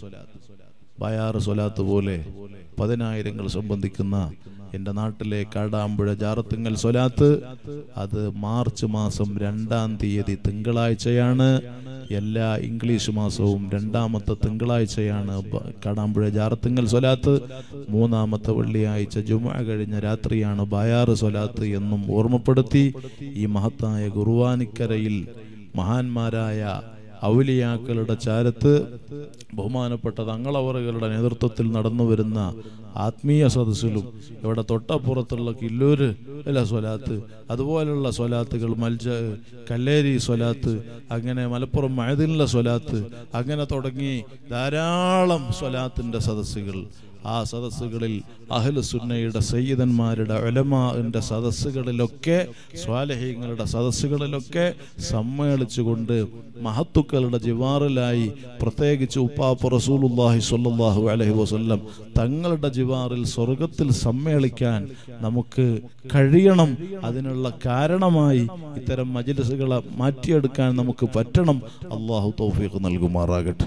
ബയാറ് സ്വലാത്ത് പോലെ പതിനായിരങ്ങൾ സംബന്ധിക്കുന്ന എൻ്റെ നാട്ടിലെ കാടാമ്പുഴ ജാറത്തുങ്ങൽ സ്വലാത്ത് അത് മാർച്ച് മാസം രണ്ടാം തീയതി തിങ്കളാഴ്ചയാണ് എല്ലാ ഇംഗ്ലീഷ് മാസവും രണ്ടാമത്തെ തിങ്കളാഴ്ചയാണ് ബ- കാടാമ്പുഴ ജാറത്തുങ്ങൽ സ്വലാത്ത് മൂന്നാമത്തെ വെള്ളിയാഴ്ച ജുമ കഴിഞ്ഞ രാത്രിയാണ് ബായാറ് സ്വലാത്ത് എന്നും ഓർമ്മപ്പെടുത്തി ഈ മഹത്തായ ഗുർവാനിക്കരയിൽ മഹാന്മാരായ ഔലിയാക്കളുടെ ചാരത്ത് ബഹുമാനപ്പെട്ട തങ്ങളവറുകളുടെ നേതൃത്വത്തിൽ നടന്നു വരുന്ന ആത്മീയ സദസ്സിലും ഇവിടെ തൊട്ടപ്പുറത്തുള്ള കില്ലൂര് അല്ല സ്വലാത്ത് അതുപോലുള്ള സ്വലാത്തുകൾ മൽജ കല്ലേരി സ്വലാത്ത് അങ്ങനെ മലപ്പുറം മഴതിനുള്ള സ്വലാത്ത് അങ്ങനെ തുടങ്ങി ധാരാളം സ്വലാത്തിൻ്റെ സദസ്സുകൾ ആ സദസ്സുകളിൽ അഹ്ലു സുന്നയുടെ സയ്യിദന്മാരുടെ ഒലമാന്റെ സദസ്സുകളിലൊക്കെ സ്വാലഹീങ്ങളുടെ സദസ്സുകളിലൊക്കെ സമ്മേളിച്ചുകൊണ്ട് മഹത്തുക്കളുടെ ജിവാറിലായി പ്രത്യേകിച്ച് ഉപ്പാപ്പ റസൂലുല്ലാഹി സ്വല്ലല്ലാഹു അലൈഹി വസല്ലം തങ്ങളുടെ ജിവാറിൽ സ്വർഗത്തിൽ സമ്മേളിക്കാൻ നമുക്ക് കഴിയണം അതിനുള്ള കാരണമായി ഇത്തരം മജ്ലിസുകളെ മാറ്റിയെടുക്കാൻ നമുക്ക് പറ്റണം അള്ളാഹു തൗഫീഖ് നൽകുമാറാകട്ടെ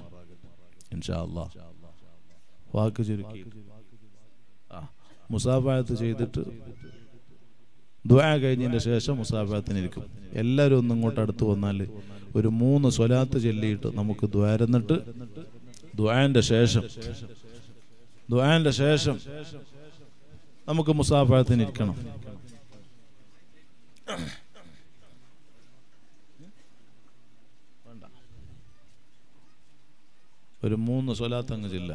ഇൻഷാ അല്ലാഹ് വാക്ക് ചുരുക്കി ആ മുസാഫായത്ത് ചെയ്തിട്ട് ദ്വാ കഴിഞ്ഞതിന് ശേഷം മുസാഫാത്തിന് ഇരിക്കും എല്ലാവരും ഒന്നും ഇങ്ങോട്ട് അടുത്ത് വന്നാൽ ഒരു മൂന്ന് സ്വലാത്ത് ചൊല്ലിയിട്ട് നമുക്ക് ദ്വാരന്നിട്ട് ദ്വാന്റെ ശേഷം ദ്വാന്റെ ശേഷം നമുക്ക് മുസാഫാത്തിന് ഇരിക്കണം ഒരു മൂന്ന് സ്വലാത്ത് അങ്ങ് ചെല്ലാം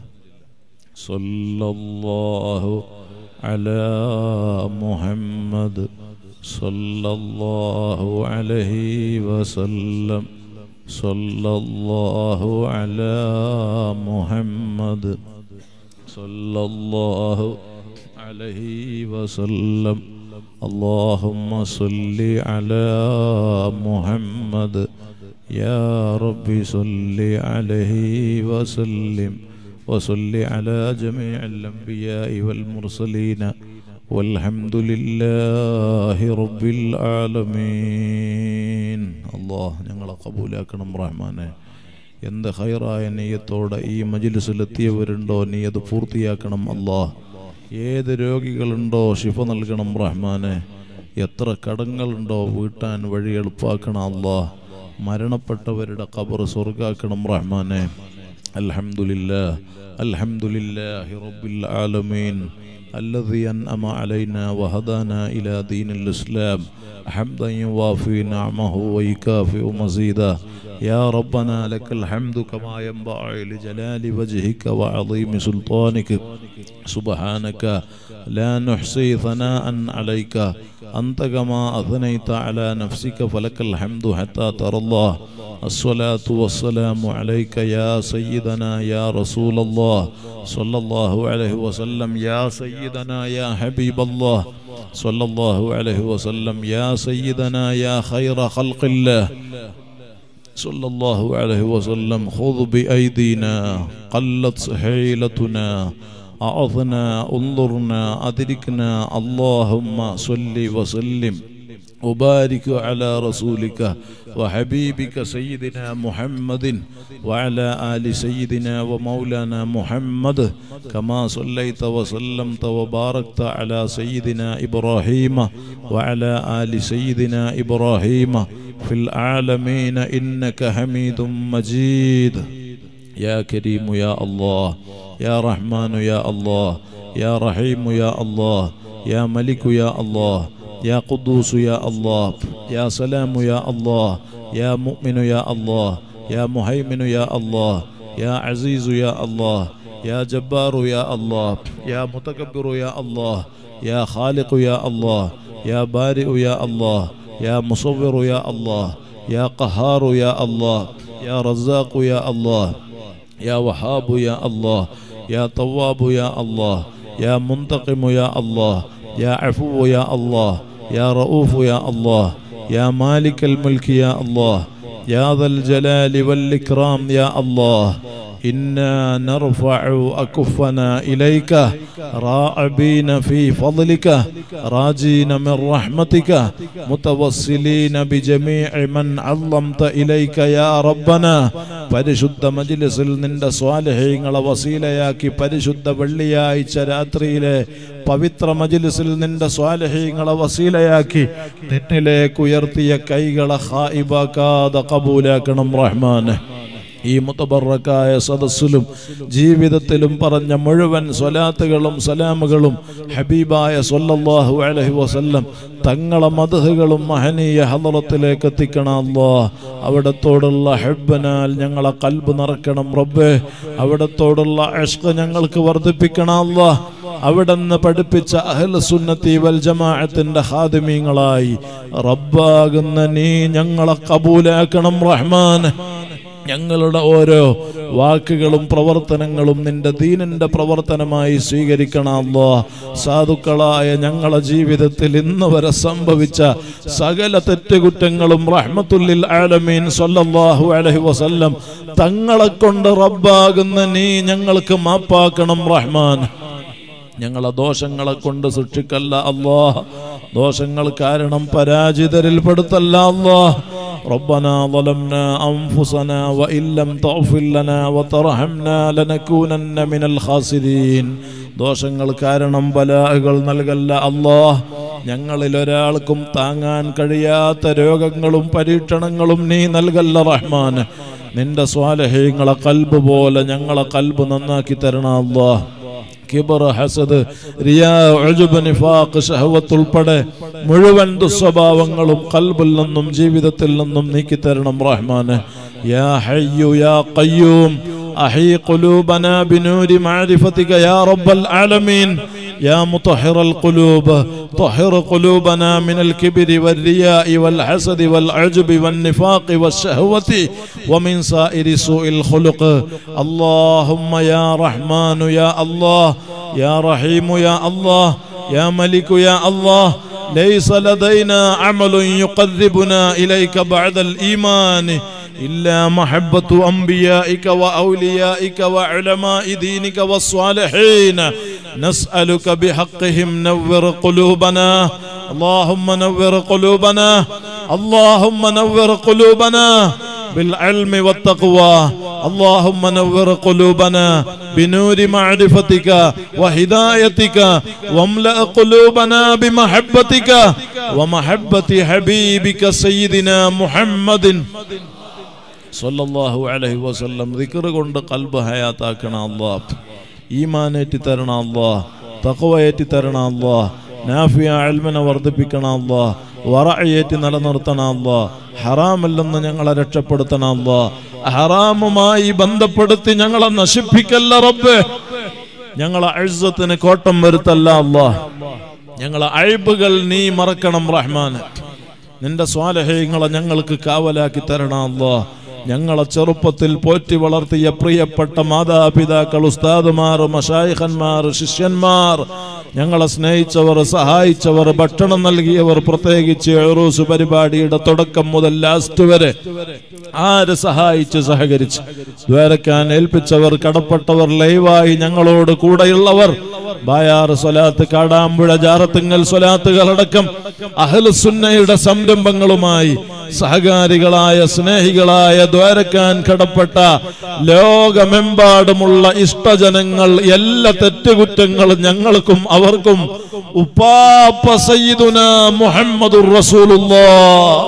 സല്ലല്ലാഹു അലാ മുഹമ്മദ് സല്ലല്ലാഹു അലൈഹി വസല്ലം സല്ലല്ലാഹു അലാ മുഹമ്മദ് സല്ലല്ലാഹു അലൈഹി വസല്ലം اللهم صل على محمد يا رب صل عليه وسلم وصل على جميع الأنبياء والمرسلين والحمد لله رب العالمين الله ഞങ്ങളെ കബൂലാക്കണം റഹ്മാനെ എന്ത് ഹൈറായ നെയ്യത്തോടെ ഈ മജിലിസിലെത്തിയവരുണ്ടോ നീ അത് പൂർത്തിയാക്കണം അല്ലാഹ് ഏത് രോഗികളുണ്ടോ ശിഫ നൽകണം റഹ്മാനെ എത്ര കടങ്ങളുണ്ടോ വീട്ടാൻ വഴി എളുപ്പാക്കണം അല്ലാഹ് മരണപ്പെട്ടവരുടെ ഖബർ സ്വർഗാക്കണം റഹ്മാനെ അൽഹംദുലില്ലാ അൽഹംദുലില്ലാഹി റബ്ബിൽ ആലമീൻ الذي أنعم علينا وهدانا إلى دين الإسلام حمدا يوافي نعمه ويكافئ مزيدا يا ربنا لك الحمد كما ينبغي لجلال وجهك وعظيم سلطانك سبحانك لا نحصي ثناء عليك أنت كما أثنيت على نفسك فلك الحمد حتى ترى الله الصلاة والسلام عليك يا سيدنا يا رسول الله صلى الله عليه وسلم يا سيدنا يا حبيب الله صلى الله عليه وسلم يا سيدنا يا خير خلق الله صلى الله عليه وسلم خذ بأيدينا قلت حيلتنا أعظنا انظرنا أدركنا اللهم صل وسلم وبارك على رسولك وحبيبك سيدنا محمد وعلى آل سيدنا ومولانا محمد كما صليت وسلمت وباركت على سيدنا إبراهيم وعلى آل سيدنا إبراهيم في العالمين إنك حميد مجيد يا كريم يا الله يا رحمن يا الله يا رحيم يا الله يا ملك يا الله يا قدوس يا الله يا سلام يا الله يا مؤمن يا الله يا مهيمن يا الله يا عزيز يا الله يا جبار يا الله يا متكبر يا الله يا خالق يا الله يا بارئ يا الله يا مصور يا الله يا قهار يا الله يا رزاق يا الله يا وهاب يا الله يا طواب يا الله يا منتقم يا الله يا عفو يا الله يا رؤوف يا الله يا مالك الملك يا الله يا ذا الجلال والإكرام يا الله إنا نرفع أكفنا إليك راعبين في فضلك راجين من رحمتك متوسلين بجميع من علمت إليك يا ربنا പരിശുദ്ധ മജിലിസിൽ നിന്റെ സ്വാലഹ്യങ്ങളെ വസീലയാക്കി പരിശുദ്ധ വെള്ളിയാഴ്ച രാത്രിയിലെ പവിത്ര മജിലിസിൽ നിന്റെ സ്വാലഹ്യങ്ങളെ വസീലയാക്കി നിന്നിലേക്ക് ഉയർത്തിയ കൈകളെ ഹായിബാക്കാതെ കബൂലാക്കണം റഹ്മാനെ ഈ മുത്തബറക്കായ സദസ്സിലും ജീവിതത്തിലും പറഞ്ഞ മുഴുവൻ സ്വലാത്തുകളും സലാമുകളും ഹബീബായ സൊല്ലാഹു അലഹി വസല്ലം തങ്ങളെ മതഹുകളും മഹനീയ ഹലറത്തിലേക്ക് എത്തിക്കണം അല്ലോ അവിടത്തോടുള്ള ഹെബനാൽ ഞങ്ങളെ കൽബ് നിറക്കണം റബ്ബേ അവിടത്തോടുള്ള അഷ്ക ഞങ്ങൾക്ക് വർദ്ധിപ്പിക്കണം അല്ലോ അവിടുന്ന് പഠിപ്പിച്ച അഹൽ സുന്നത്തി വൽ ജമാഅത്തിന്റെ ഹാദിമീങ്ങളായി റബ്ബാകുന്ന നീ ഞങ്ങളെ കബൂലാക്കണം റഹ്മാൻ ഞങ്ങളുടെ ഓരോ വാക്കുകളും പ്രവർത്തനങ്ങളും നിന്റെ ദീനിന്റെ പ്രവർത്തനമായി സ്വീകരിക്കണമല്ലോ സാധുക്കളായ ഞങ്ങളെ ജീവിതത്തിൽ ഇന്ന് വരെ സംഭവിച്ച സകല തെറ്റുകുറ്റങ്ങളും റഹ്മത്തുല്ലിൽ ആലമീൻ സല്ലല്ലാഹു അലൈഹി വസല്ലം തങ്ങളെ കൊണ്ട് റബ്ബാകുന്ന നീ ഞങ്ങൾക്ക് മാപ്പാക്കണം റഹ്മാൻ ഞങ്ങളെ ദോഷങ്ങളെ കൊണ്ട് സൃഷ്ടിക്കല്ല അല്ലോ ദോഷങ്ങൾ കാരണം പരാജിതരിൽ പെടുത്തല്ല അല്ലോ ربنا ظلمنا أنفسنا وإن لم تغفر لنا وترحمنا لنكونن من الخاسرين ദോഷങ്ങൾ കാരണം ബലാഹുകൾ നൽകല്ല അല്ലോ ഞങ്ങളിൽ ഒരാൾക്കും താങ്ങാൻ കഴിയാത്ത രോഗങ്ങളും പരീക്ഷണങ്ങളും നീ നൽകല്ല റഹ്മാൻ നിന്റെ സ്വാലഹ്യങ്ങളെ കൽബ് പോലെ ഞങ്ങളെ കൽബ് നന്നാക്കി തരണം അല്ലോ കിബർ ഹസദ് റിയാ ഉജ്ബ് നിഫാഖ് ഷഹവത്ത് ഉൾപ്പെടെ മുഴുവൻ ദുസ്വഭാവങ്ങളും കൽബിൽ നിന്നും ജീവിതത്തിൽ നിന്നും നീക്കി തരണം റഹ്മാന് യാ ഹയ്യു യാ ഖയ്യൂം أحي قلوبنا بنور معرفتك يا رب العالمين يا مطهر القلوب طهر قلوبنا من الكبر والرياء والحسد والعجب والنفاق والشهوة ومن سائر سوء الخلق اللهم يا رحمن يا الله يا رحيم يا الله يا ملك يا الله ليس لدينا عمل يقربنا إليك بعد الإيمان إلا محبة أنبيائك وأوليائك وعلماء دينك والصالحين نسألك بحقهم نور قلوبنا اللهم نور قلوبنا اللهم نور قلوبنا بالعلم والتقوى اللهم نور قلوبنا بنور معرفتك وهدايتك واملأ قلوبنا بمحبتك ومحبة حبيبك سيدنا محمد സല്ലല്ലാഹു അലൈഹി വസല്ലം ദിക്ർ കൊണ്ട് കൽബ് ഹയാത്താക്കണം അല്ലാഹ് ഈമാനേറ്റി തരണം അല്ലാഹ് തഖ്വയേറ്റി തരണം അല്ലാഹ് നാഫിയ അൽമനെ വർദ്ധിപ്പിക്കണം അല്ലാഹ് വറഅയേറ്റി നിലനിർത്തണം അല്ലാഹ് ഹറാമല്ലെന്ന് ഞങ്ങളെ രക്ഷപ്പെടുത്തണം അല്ലാഹ് ഹറാമുമായി ബന്ധപ്പെടുത്തി ഞങ്ങളെ നശിപ്പിക്കല്ല റബ്ബേ ഞങ്ങളെ അഴ്സത്തിന് കോട്ടം വരുത്തല്ല അല്ലാഹ് ഞങ്ങളെ അഴിബുകൾ നീ മറക്കണം റഹ്മാന് നിന്റെ സ്വാലഹ്യങ്ങളെ ഞങ്ങൾക്ക് കാവലാക്കി തരണം അല്ലാഹ് ഞങ്ങളെ ചെറുപ്പത്തിൽ പോറ്റി വളർത്തിയ പ്രിയപ്പെട്ട മാതാപിതാക്കൾ ഉസ്താദുമാർ മഷായിഖന്മാർ ശിഷ്യന്മാർ ഞങ്ങളെ സ്നേഹിച്ചവർ സഹായിച്ചവർ ഭക്ഷണം നൽകിയവർ പ്രത്യേകിച്ച് എറൂസ് പരിപാടിയുടെ തുടക്കം മുതൽ ലാസ്റ്റ് വരെ ആര് സഹായിച്ച് സഹകരിച്ച് ദ്വാരക്കാൻ ഏൽപ്പിച്ചവർ കടപ്പെട്ടവർ ലൈവായി ഞങ്ങളോട് കൂടെയുള്ളവർ ബായാറ് സ്വലാത്ത് കാടാമ്പുഴ ജാറത്തിങ്ങൽ സ്വലാത്തുകളടക്കം അഹ്ലുസുന്നയുടെ സംരംഭങ്ങളുമായി സഹകാരികളായ സ്നേഹികളായ ദ്വാരക്കാൻ കടപ്പെട്ട ലോകമെമ്പാടുമുള്ള ഇഷ്ടജനങ്ങൾ എല്ലാ തെറ്റുകുറ്റങ്ങളും ഞങ്ങൾക്കും അവർക്കും ഉപ്പാപ്പ സയ്യിദുന മുഹമ്മദുർ റസൂലുള്ളാഹ്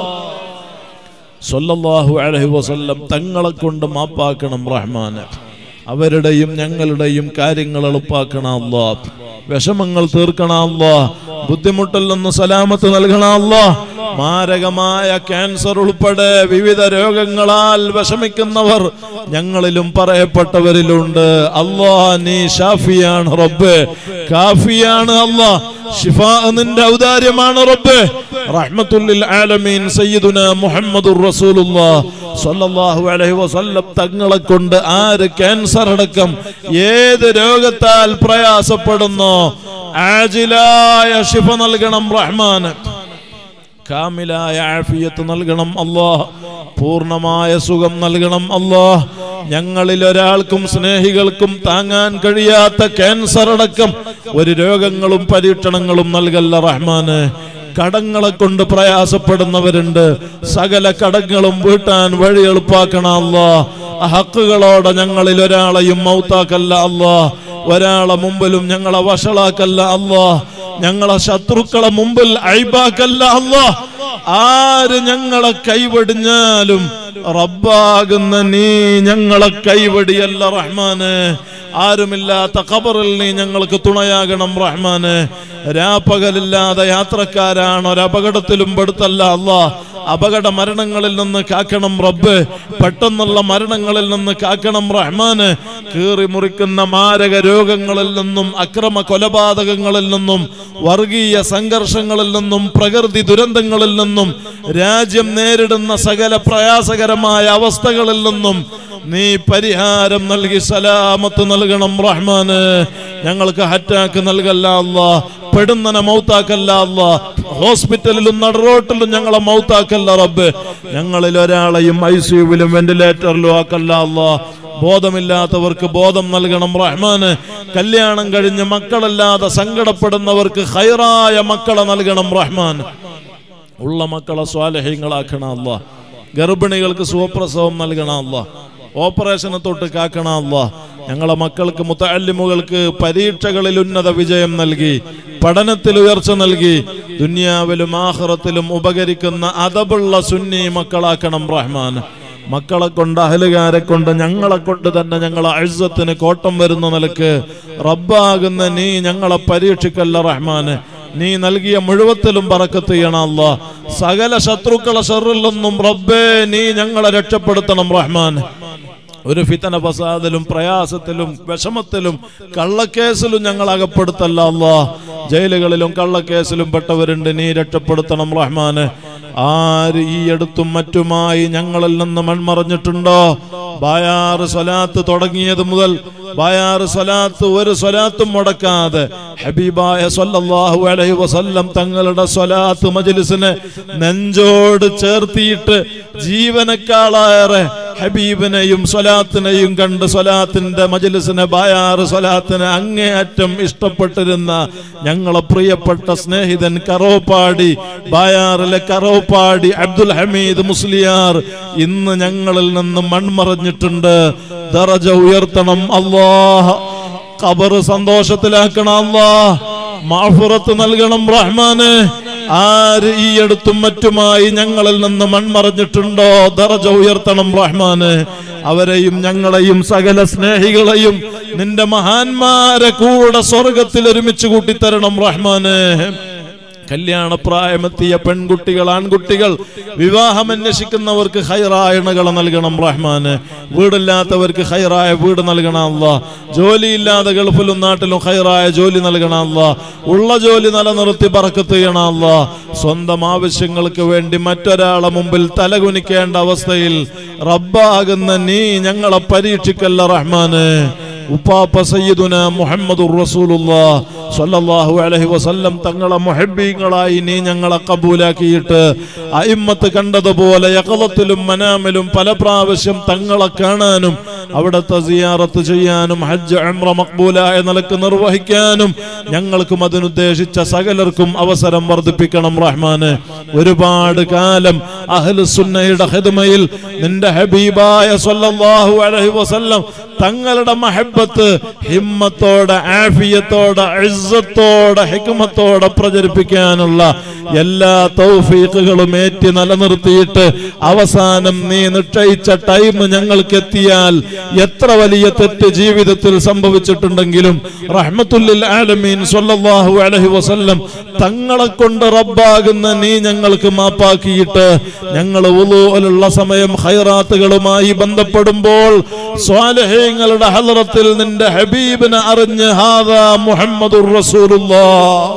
സല്ലല്ലാഹു അലൈഹി വസല്ലം തങ്ങളെ കൊണ്ട് മാപ്പാക്കണം റഹ്മാന് അവരുടെയും ഞങ്ങളുടെയും കാര്യങ്ങൾ എളുപ്പാക്കണ അല്ലാ വിഷമങ്ങൾ തീർക്കണ അല്ലാ ബുദ്ധിമുട്ടിൽ നിന്ന് സലാമത്ത് നൽകണ അല്ലാ മാരകമായ ക്യാൻസർ ഉൾപ്പെടെ വിവിധ രോഗങ്ങളാൽ വിഷമിക്കുന്നവർ ഞങ്ങളിലും പറയപ്പെട്ടവരിലുണ്ട് അല്ലാ നീ ഷാഫിയാണ് റബ്ബ് കാഫിയാണ് അല്ലാ ഷിഫാ നിന്റെ ഔദാര്യമാണ് റബ്ബ് റഹ്മത്തുല്ലിൽ ആലമീൻ സയ്യിദുന മുഹമ്മദുർ റസൂലുള്ളാഹ് സ്വല്ലല്ലാഹു അലൈഹി വസല്ലം തങ്ങളെ കൊണ്ട് ആര് ക്യാൻസർ അടക്കം ഏത് രോഗത്താൽ പ്രയാസപ്പെടുന്നോ ആജിലായ ഷിഫ നൽകണം റഹ്മാന് കാമിലായ ആഫിയത്ത് നൽകണം അല്ലാഹ് പൂർണ്ണമായ സുഖം നൽകണം അല്ലാഹ് ഞങ്ങളിൽ ഒരാൾക്കും സ്നേഹികൾക്കും താങ്ങാൻ കഴിയാത്ത ക്യാൻസർ അടക്കം ഒരു രോഗങ്ങളും പരീക്ഷണങ്ങളും നൽകല്ല റഹ്മാന് കടങ്ങളെ കൊണ്ട് പ്രയാസപ്പെടുന്നവരുണ്ട് സകല കടങ്ങളും വീട്ടാൻ വഴി എളുപ്പാക്കണ അല്ലാ ഹക്കുകളോടെ ഞങ്ങളിൽ ഒരാളെയും മൗത്താക്കല്ല അല്ലാ ഒരാളെ മുമ്പിലും ഞങ്ങളെ വഷളാക്കല്ല അല്ലാ ഞങ്ങളെ ശത്രുക്കളെ മുമ്പിൽ ഐബാക്കല്ല അല്ലാ ആര് ഞങ്ങളെ കൈവടിഞ്ഞാലും റബ്ബാകുന്ന നീ ഞങ്ങളെ കൈവടിയല്ല റഹ്മാന് ആരുമില്ലാത്ത ഖബറിൽ നീ ഞങ്ങൾക്ക് തുണയാകണം റഹ്മാന് രാപ്പകലില്ലാതെ യാത്രക്കാരാണ് ഒരപകടത്തിലും പെടുത്തല്ല അല്ലാ അപകട മരണങ്ങളിൽ നിന്ന് കാക്കണം റബ്ബ് പെട്ടെന്നുള്ള മരണങ്ങളിൽ നിന്ന് കാക്കണം റഹ്മാന് കീറി മുറിക്കുന്ന മാരക രോഗങ്ങളിൽ നിന്നും അക്രമ കൊലപാതകങ്ങളിൽ നിന്നും വർഗീയ സംഘർഷങ്ങളിൽ നിന്നും പ്രകൃതി ദുരന്തങ്ങളിൽ നിന്നും രാജ്യം നേരിടുന്ന സകല പ്രയാസകരമായ അവസ്ഥകളിൽ നിന്നും നീ പരിഹാരം നൽകി സലാമത്ത് നൽകണം റഹ്മാന് ഞങ്ങൾക്ക് ഹറ്റാക്ക് നൽകല്ല അല്ലാ പെടുന്നനെ മൗത്താക്കല്ല അല്ലാ ഹോസ്പിറ്റലിലും നടുറോട്ടിലും ഞങ്ങളെ മൗത്താക്കല്ല റബ്ബ് ഞങ്ങളിൽ ഒരാളെയും ഐ സിയുവിലും വെന്റിലേറ്ററിലും ആക്കല്ല അല്ലാ ബോധമില്ലാത്തവർക്ക് ബോധം നൽകണം റഹ്മാന് കല്യാണം കഴിഞ്ഞ് മക്കളല്ലാതെ സങ്കടപ്പെടുന്നവർക്ക് ഹൈറായ മക്കളെ നൽകണം റഹ്മാൻ ഉള്ള മക്കളെ സ്വാലഹ്യങ്ങളാക്കണം അല്ല ഗർഭിണികൾക്ക് സുഖപ്രസവം നൽകണം അല്ല ഓപ്പറേഷനെ തൊട്ട് കാക്കണം അല്ല ഞങ്ങളെ മക്കൾക്ക് മുത്തല്ലിമുകൾക്ക് പരീക്ഷകളിൽ ഉന്നത വിജയം നൽകി പഠനത്തിൽ ഉയർച്ച നൽകി ദുനിയാവിലും ആഹ്റത്തിലും ഉപകരിക്കുന്ന അതബുള്ള സുന്നി മക്കളാക്കണം റഹ്മാൻ മക്കളെ കൊണ്ട് അഹലുകാരെ കൊണ്ട് ഞങ്ങളെ കൊണ്ട് തന്നെ ഞങ്ങളെ അഴുസത്തിന് കോട്ടം വരുന്ന നിലക്ക് റബ്ബാകുന്ന നീ ഞങ്ങളെ പരീക്ഷിക്കല്ല റഹ്മാന് നീ നൽകിയ മുഴുവത്തിലും പറക്കത്ത് ചെയ്യണം അല്ല സകല ശത്രുക്കളെ ഷറിൽ നിന്നും റബ്ബേ നീ ഞങ്ങളെ രക്ഷപ്പെടുത്തണം റഹ്മാൻ ഒരു ഫിത്തന ഫസാദിലും പ്രയാസത്തിലും വിഷമത്തിലും കള്ളക്കേസിലും ഞങ്ങൾ അകപ്പെടുത്തല്ല അല്ലാ ജയിലുകളിലും കള്ളക്കേസിലും പെട്ടവരുണ്ട് നീ രക്ഷപ്പെടുത്തണം റഹ്മാന് ആര് ഈ അടുത്തും മറ്റുമായി ഞങ്ങളിൽ നിന്ന് മൺമറഞ്ഞിട്ടുണ്ടോ ബായാറ് സ്വലാത്ത് തുടങ്ങിയത് മുതൽ ബായാറ് സ്വലാത്ത് ഒരു സ്വലാത്തും മുടക്കാതെ ഹബീബായ സല്ലല്ലാഹു അലൈഹി വസല്ലം തങ്ങളുടെ സ്വലാത്ത് മജ്ലിസിനെ നെഞ്ചോട് ചേർത്തിയിട്ട് ജീവനക്കാളേറെ ഹബീബിനെയും സ്വലാത്തിനെയും കണ്ട് സ്വലാത്തിന്റെ മജ്ലിസിനെ ബായാറ് സ്വലാത്തിനെ അങ്ങേയറ്റം ഇഷ്ടപ്പെട്ടിരുന്ന ഞങ്ങളെ പ്രിയപ്പെട്ട സ്നേഹിതൻ കറോപ്പാടി ബായാറിലെ കറോപ്പാടി അബ്ദുൽ ഹമീദ് മുസ്ലിയാർ ഇന്ന് ഞങ്ങളിൽ നിന്ന് മൺമറഞ്ഞിട്ടുണ്ട് ദറജ ഉയർത്തണം അല്ലാഹ് ഖബർ സന്തോഷത്തിലാക്കണം അല്ലാഹ് മാഫുറത്ത് നൽകണം റഹ്മാന് ആര് ഈ അടുത്തും മറ്റുമായി ഞങ്ങളിൽ നിന്ന് മൺമറഞ്ഞിട്ടുണ്ടോ ദറജ ഉയർത്തണം റഹ്മാന് അവരെയും ഞങ്ങളെയും സകല സ്നേഹികളെയും നിന്റെ മഹാന്മാരെ കൂടെ സ്വർഗത്തിൽ ഒരുമിച്ച് കൂട്ടിത്തരണം റഹ്മാന് കല്യാണപ്രായമെത്തിയ പെൺകുട്ടികൾ ആൺകുട്ടികൾ വിവാഹം അന്വേഷിക്കുന്നവർക്ക് ഹൈറായണകളെ നൽകണം റഹ്മാന് വീടില്ലാത്തവർക്ക് ഹൈറായ വീട് നൽകണം അല്ല ജോലിയില്ലാതെ ഗൾഫിലും നാട്ടിലും ഹൈറായ ജോലി നൽകണം അല്ല ഉള്ള ജോലി നിലനിർത്തി പറക്കത്ത് ചെയ്യണം അല്ല സ്വന്തം ആവശ്യങ്ങൾക്ക് വേണ്ടി മറ്റൊരാളെ മുമ്പിൽ തലകുനിക്കേണ്ട അവസ്ഥയിൽ റബ്ബാകുന്ന നീ ഞങ്ങളെ പരീക്ഷിക്കല്ല റഹ്മാന് ഉപ്പാപ്പ സയ്യിദുന മുഹമ്മദുർ റസൂലുള്ളാഹ് സല്ലല്ലാഹു അലൈഹി വസല്ലം തങ്ങളെ മുഹബ്ബീങ്ങളായി നീ ഞങ്ങളെ കബൂലാക്കിയിട്ട് അയിമ്മത്ത് കണ്ടതുപോലെ യഖലത്തിലും മനാമിലും പല പ്രാവശ്യം തങ്ങളെ കാണാനും അവിടുത്തെ സിയാറത്ത് ചെയ്യാനും ഹജ്ജ് ഉംറ മക്ബൂലായ നിലക്ക് നിർവഹിക്കാനും ഞങ്ങൾക്കും അതിനുദ്ദേശിച്ച സകലർക്കും അവസരം വർദ്ധിപ്പിക്കണം റഹ്മാന് ഒരുപാട് കാലം അഹ്ലുസുന്നയുടെ ഹിദ്മയിൽ നിന്റെ ഹബീബായ സല്ലല്ലാഹു അലൈഹി വസല്ലം തങ്ങളുടെ മഹബത്ത് ഹിമ്മത്തോടെ ആഫിയത്തോടെ ഇസ്സത്തോടെ ഹിക്മത്തോടെ പ്രചരിപ്പിക്കാനുള്ള എല്ലാ തൗഫീഖുകളും ഏറ്റി നിലനിർത്തിയിട്ട് അവസാനം നീ നിശ്ചയിച്ച ടൈം ഞങ്ങൾക്ക് എത്തിയാൽ എത്ര വലിയ തെറ്റ് ജീവിതത്തിൽ സംഭവിച്ചിട്ടുണ്ടെങ്കിലും റഹ്മത്തുല്ലിൽ ആലമീൻ സ്വല്ലല്ലാഹു അലൈഹി വസല്ലം തങ്ങളെ കൊണ്ട് റബ്ബാകുന്ന നീ ഞങ്ങൾക്ക് മാപ്പാക്കിയിട്ട് ഞങ്ങൾ ഉള്ള സമയം ഖൈറാത്തുകളുമായി ബന്ധപ്പെടുമ്പോൾ സ്വാലഹ്യങ്ങളുടെ ഹലറത്തിൽ നിന്റെ ഹബീബിനെ അറിഞ്ഞ് ഹാദാ മുഹമ്മദുർ റസൂലുള്ളാഹ്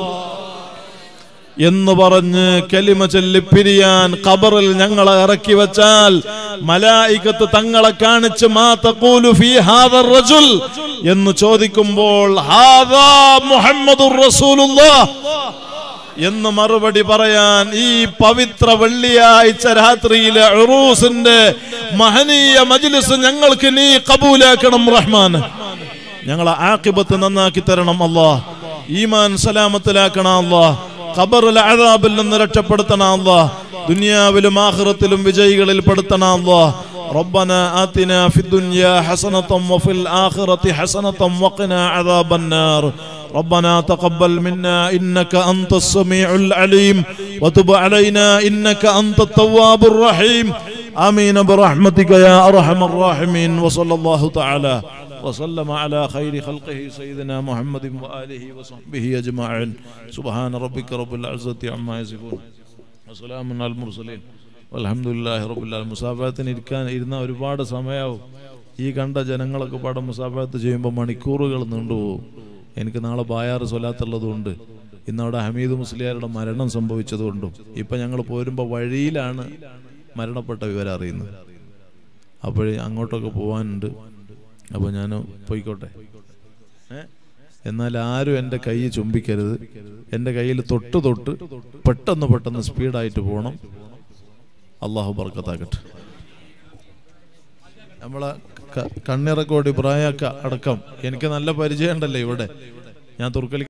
എന്ന് പറഞ്ഞ് കലിമ ചൊല്ലി പിരിയാൻ ഖബറിൽ ഞങ്ങളെ ഇറക്കി വെച്ചാൽ മലായികത്ത് തങ്ങളെ കാണിച്ച് മാ തഖൂലു ഫീ ഹാദർ റജുൽ എന്ന് ചോദിക്കുമ്പോൾ ഹാദാ മുഹമ്മദുർ റസൂലുള്ളാഹ് എന്ന് മറുപടി പറയാൻ ഈ പവിത്ര വെള്ളിയാഴ്ച രാത്രിയിലെ ഉറൂസിന്റെ മഹനീയ മജ്ലിസ് ഞങ്ങൾക്ക് നീ കബൂലാക്കണം റഹ്മാൻ ഞങ്ങളെ ആക്കിബത്ത് നന്നാക്കി തരണം അല്ലാ ഈമാൻ സലാമത്തിലാക്കണം അല്ലാ ഖബറിലെ അഴാബിൽ നിന്ന് രക്ഷപ്പെടുത്തണം അല്ലാ ദുനിയാവിലും ആഖിറത്തിലും വിജയികളിൽ പെടുത്തണം അല്ലാ ربنا آتنا في الدنيا حسنة وفي الآخرة حسنة وقنا عذاب النار ربنا تقبل منا إنك أنت السميع العليم وتب علينا إنك أنت التواب الرحيم آمين برحمتك يا أرحم الراحمين وصلى الله تعالى وسلم على خير خلقه سيدنا محمد وآله وصحبه أجمعين سبحان ربك رب العزة عما يصفون وسلام على المرسلين അലഹമുല്ലാഹി റബുല്ലാ മുസാഫത്തിന് ഇരിക്കാൻ ഇരുന്ന ഒരുപാട് സമയമാവും ഈ കണ്ട ജനങ്ങളൊക്കെ പാടെ മുസാഫത്ത് ചെയ്യുമ്പോൾ മണിക്കൂറുകൾ നീണ്ടുപോകും എനിക്ക് നാളെ ബായാറ് സ്വലാത്തുള്ളതുകൊണ്ട് ഇന്നവിടെ ഹമീദ് മുസ്ലിയാരുടെ മരണം സംഭവിച്ചതുകൊണ്ടും ഇപ്പം ഞങ്ങൾ പോരുമ്പോൾ വഴിയിലാണ് മരണപ്പെട്ട വിവരം അറിയുന്നത് അപ്പോഴേ അങ്ങോട്ടൊക്കെ പോകാനുണ്ട് അപ്പോൾ ഞാൻ പോയിക്കോട്ടെ ഏ? എന്നാൽ ആരും എൻ്റെ കൈ ചുംബിക്കരുത് എൻ്റെ കയ്യിൽ തൊട്ട് തൊട്ട് പെട്ടെന്ന് പെട്ടെന്ന് സ്പീഡായിട്ട് പോകണം അള്ളാഹു ബർക്കത്താക്കട്ടെ നമ്മളെ ക- കണ്ണിറക്കോട് ഇബ്രാഹിക്ക അടക്കം എനിക്ക് നല്ല പരിചയം ഉണ്ടല്ലോ ഇവിടെ ഞാൻ തുർക്കലി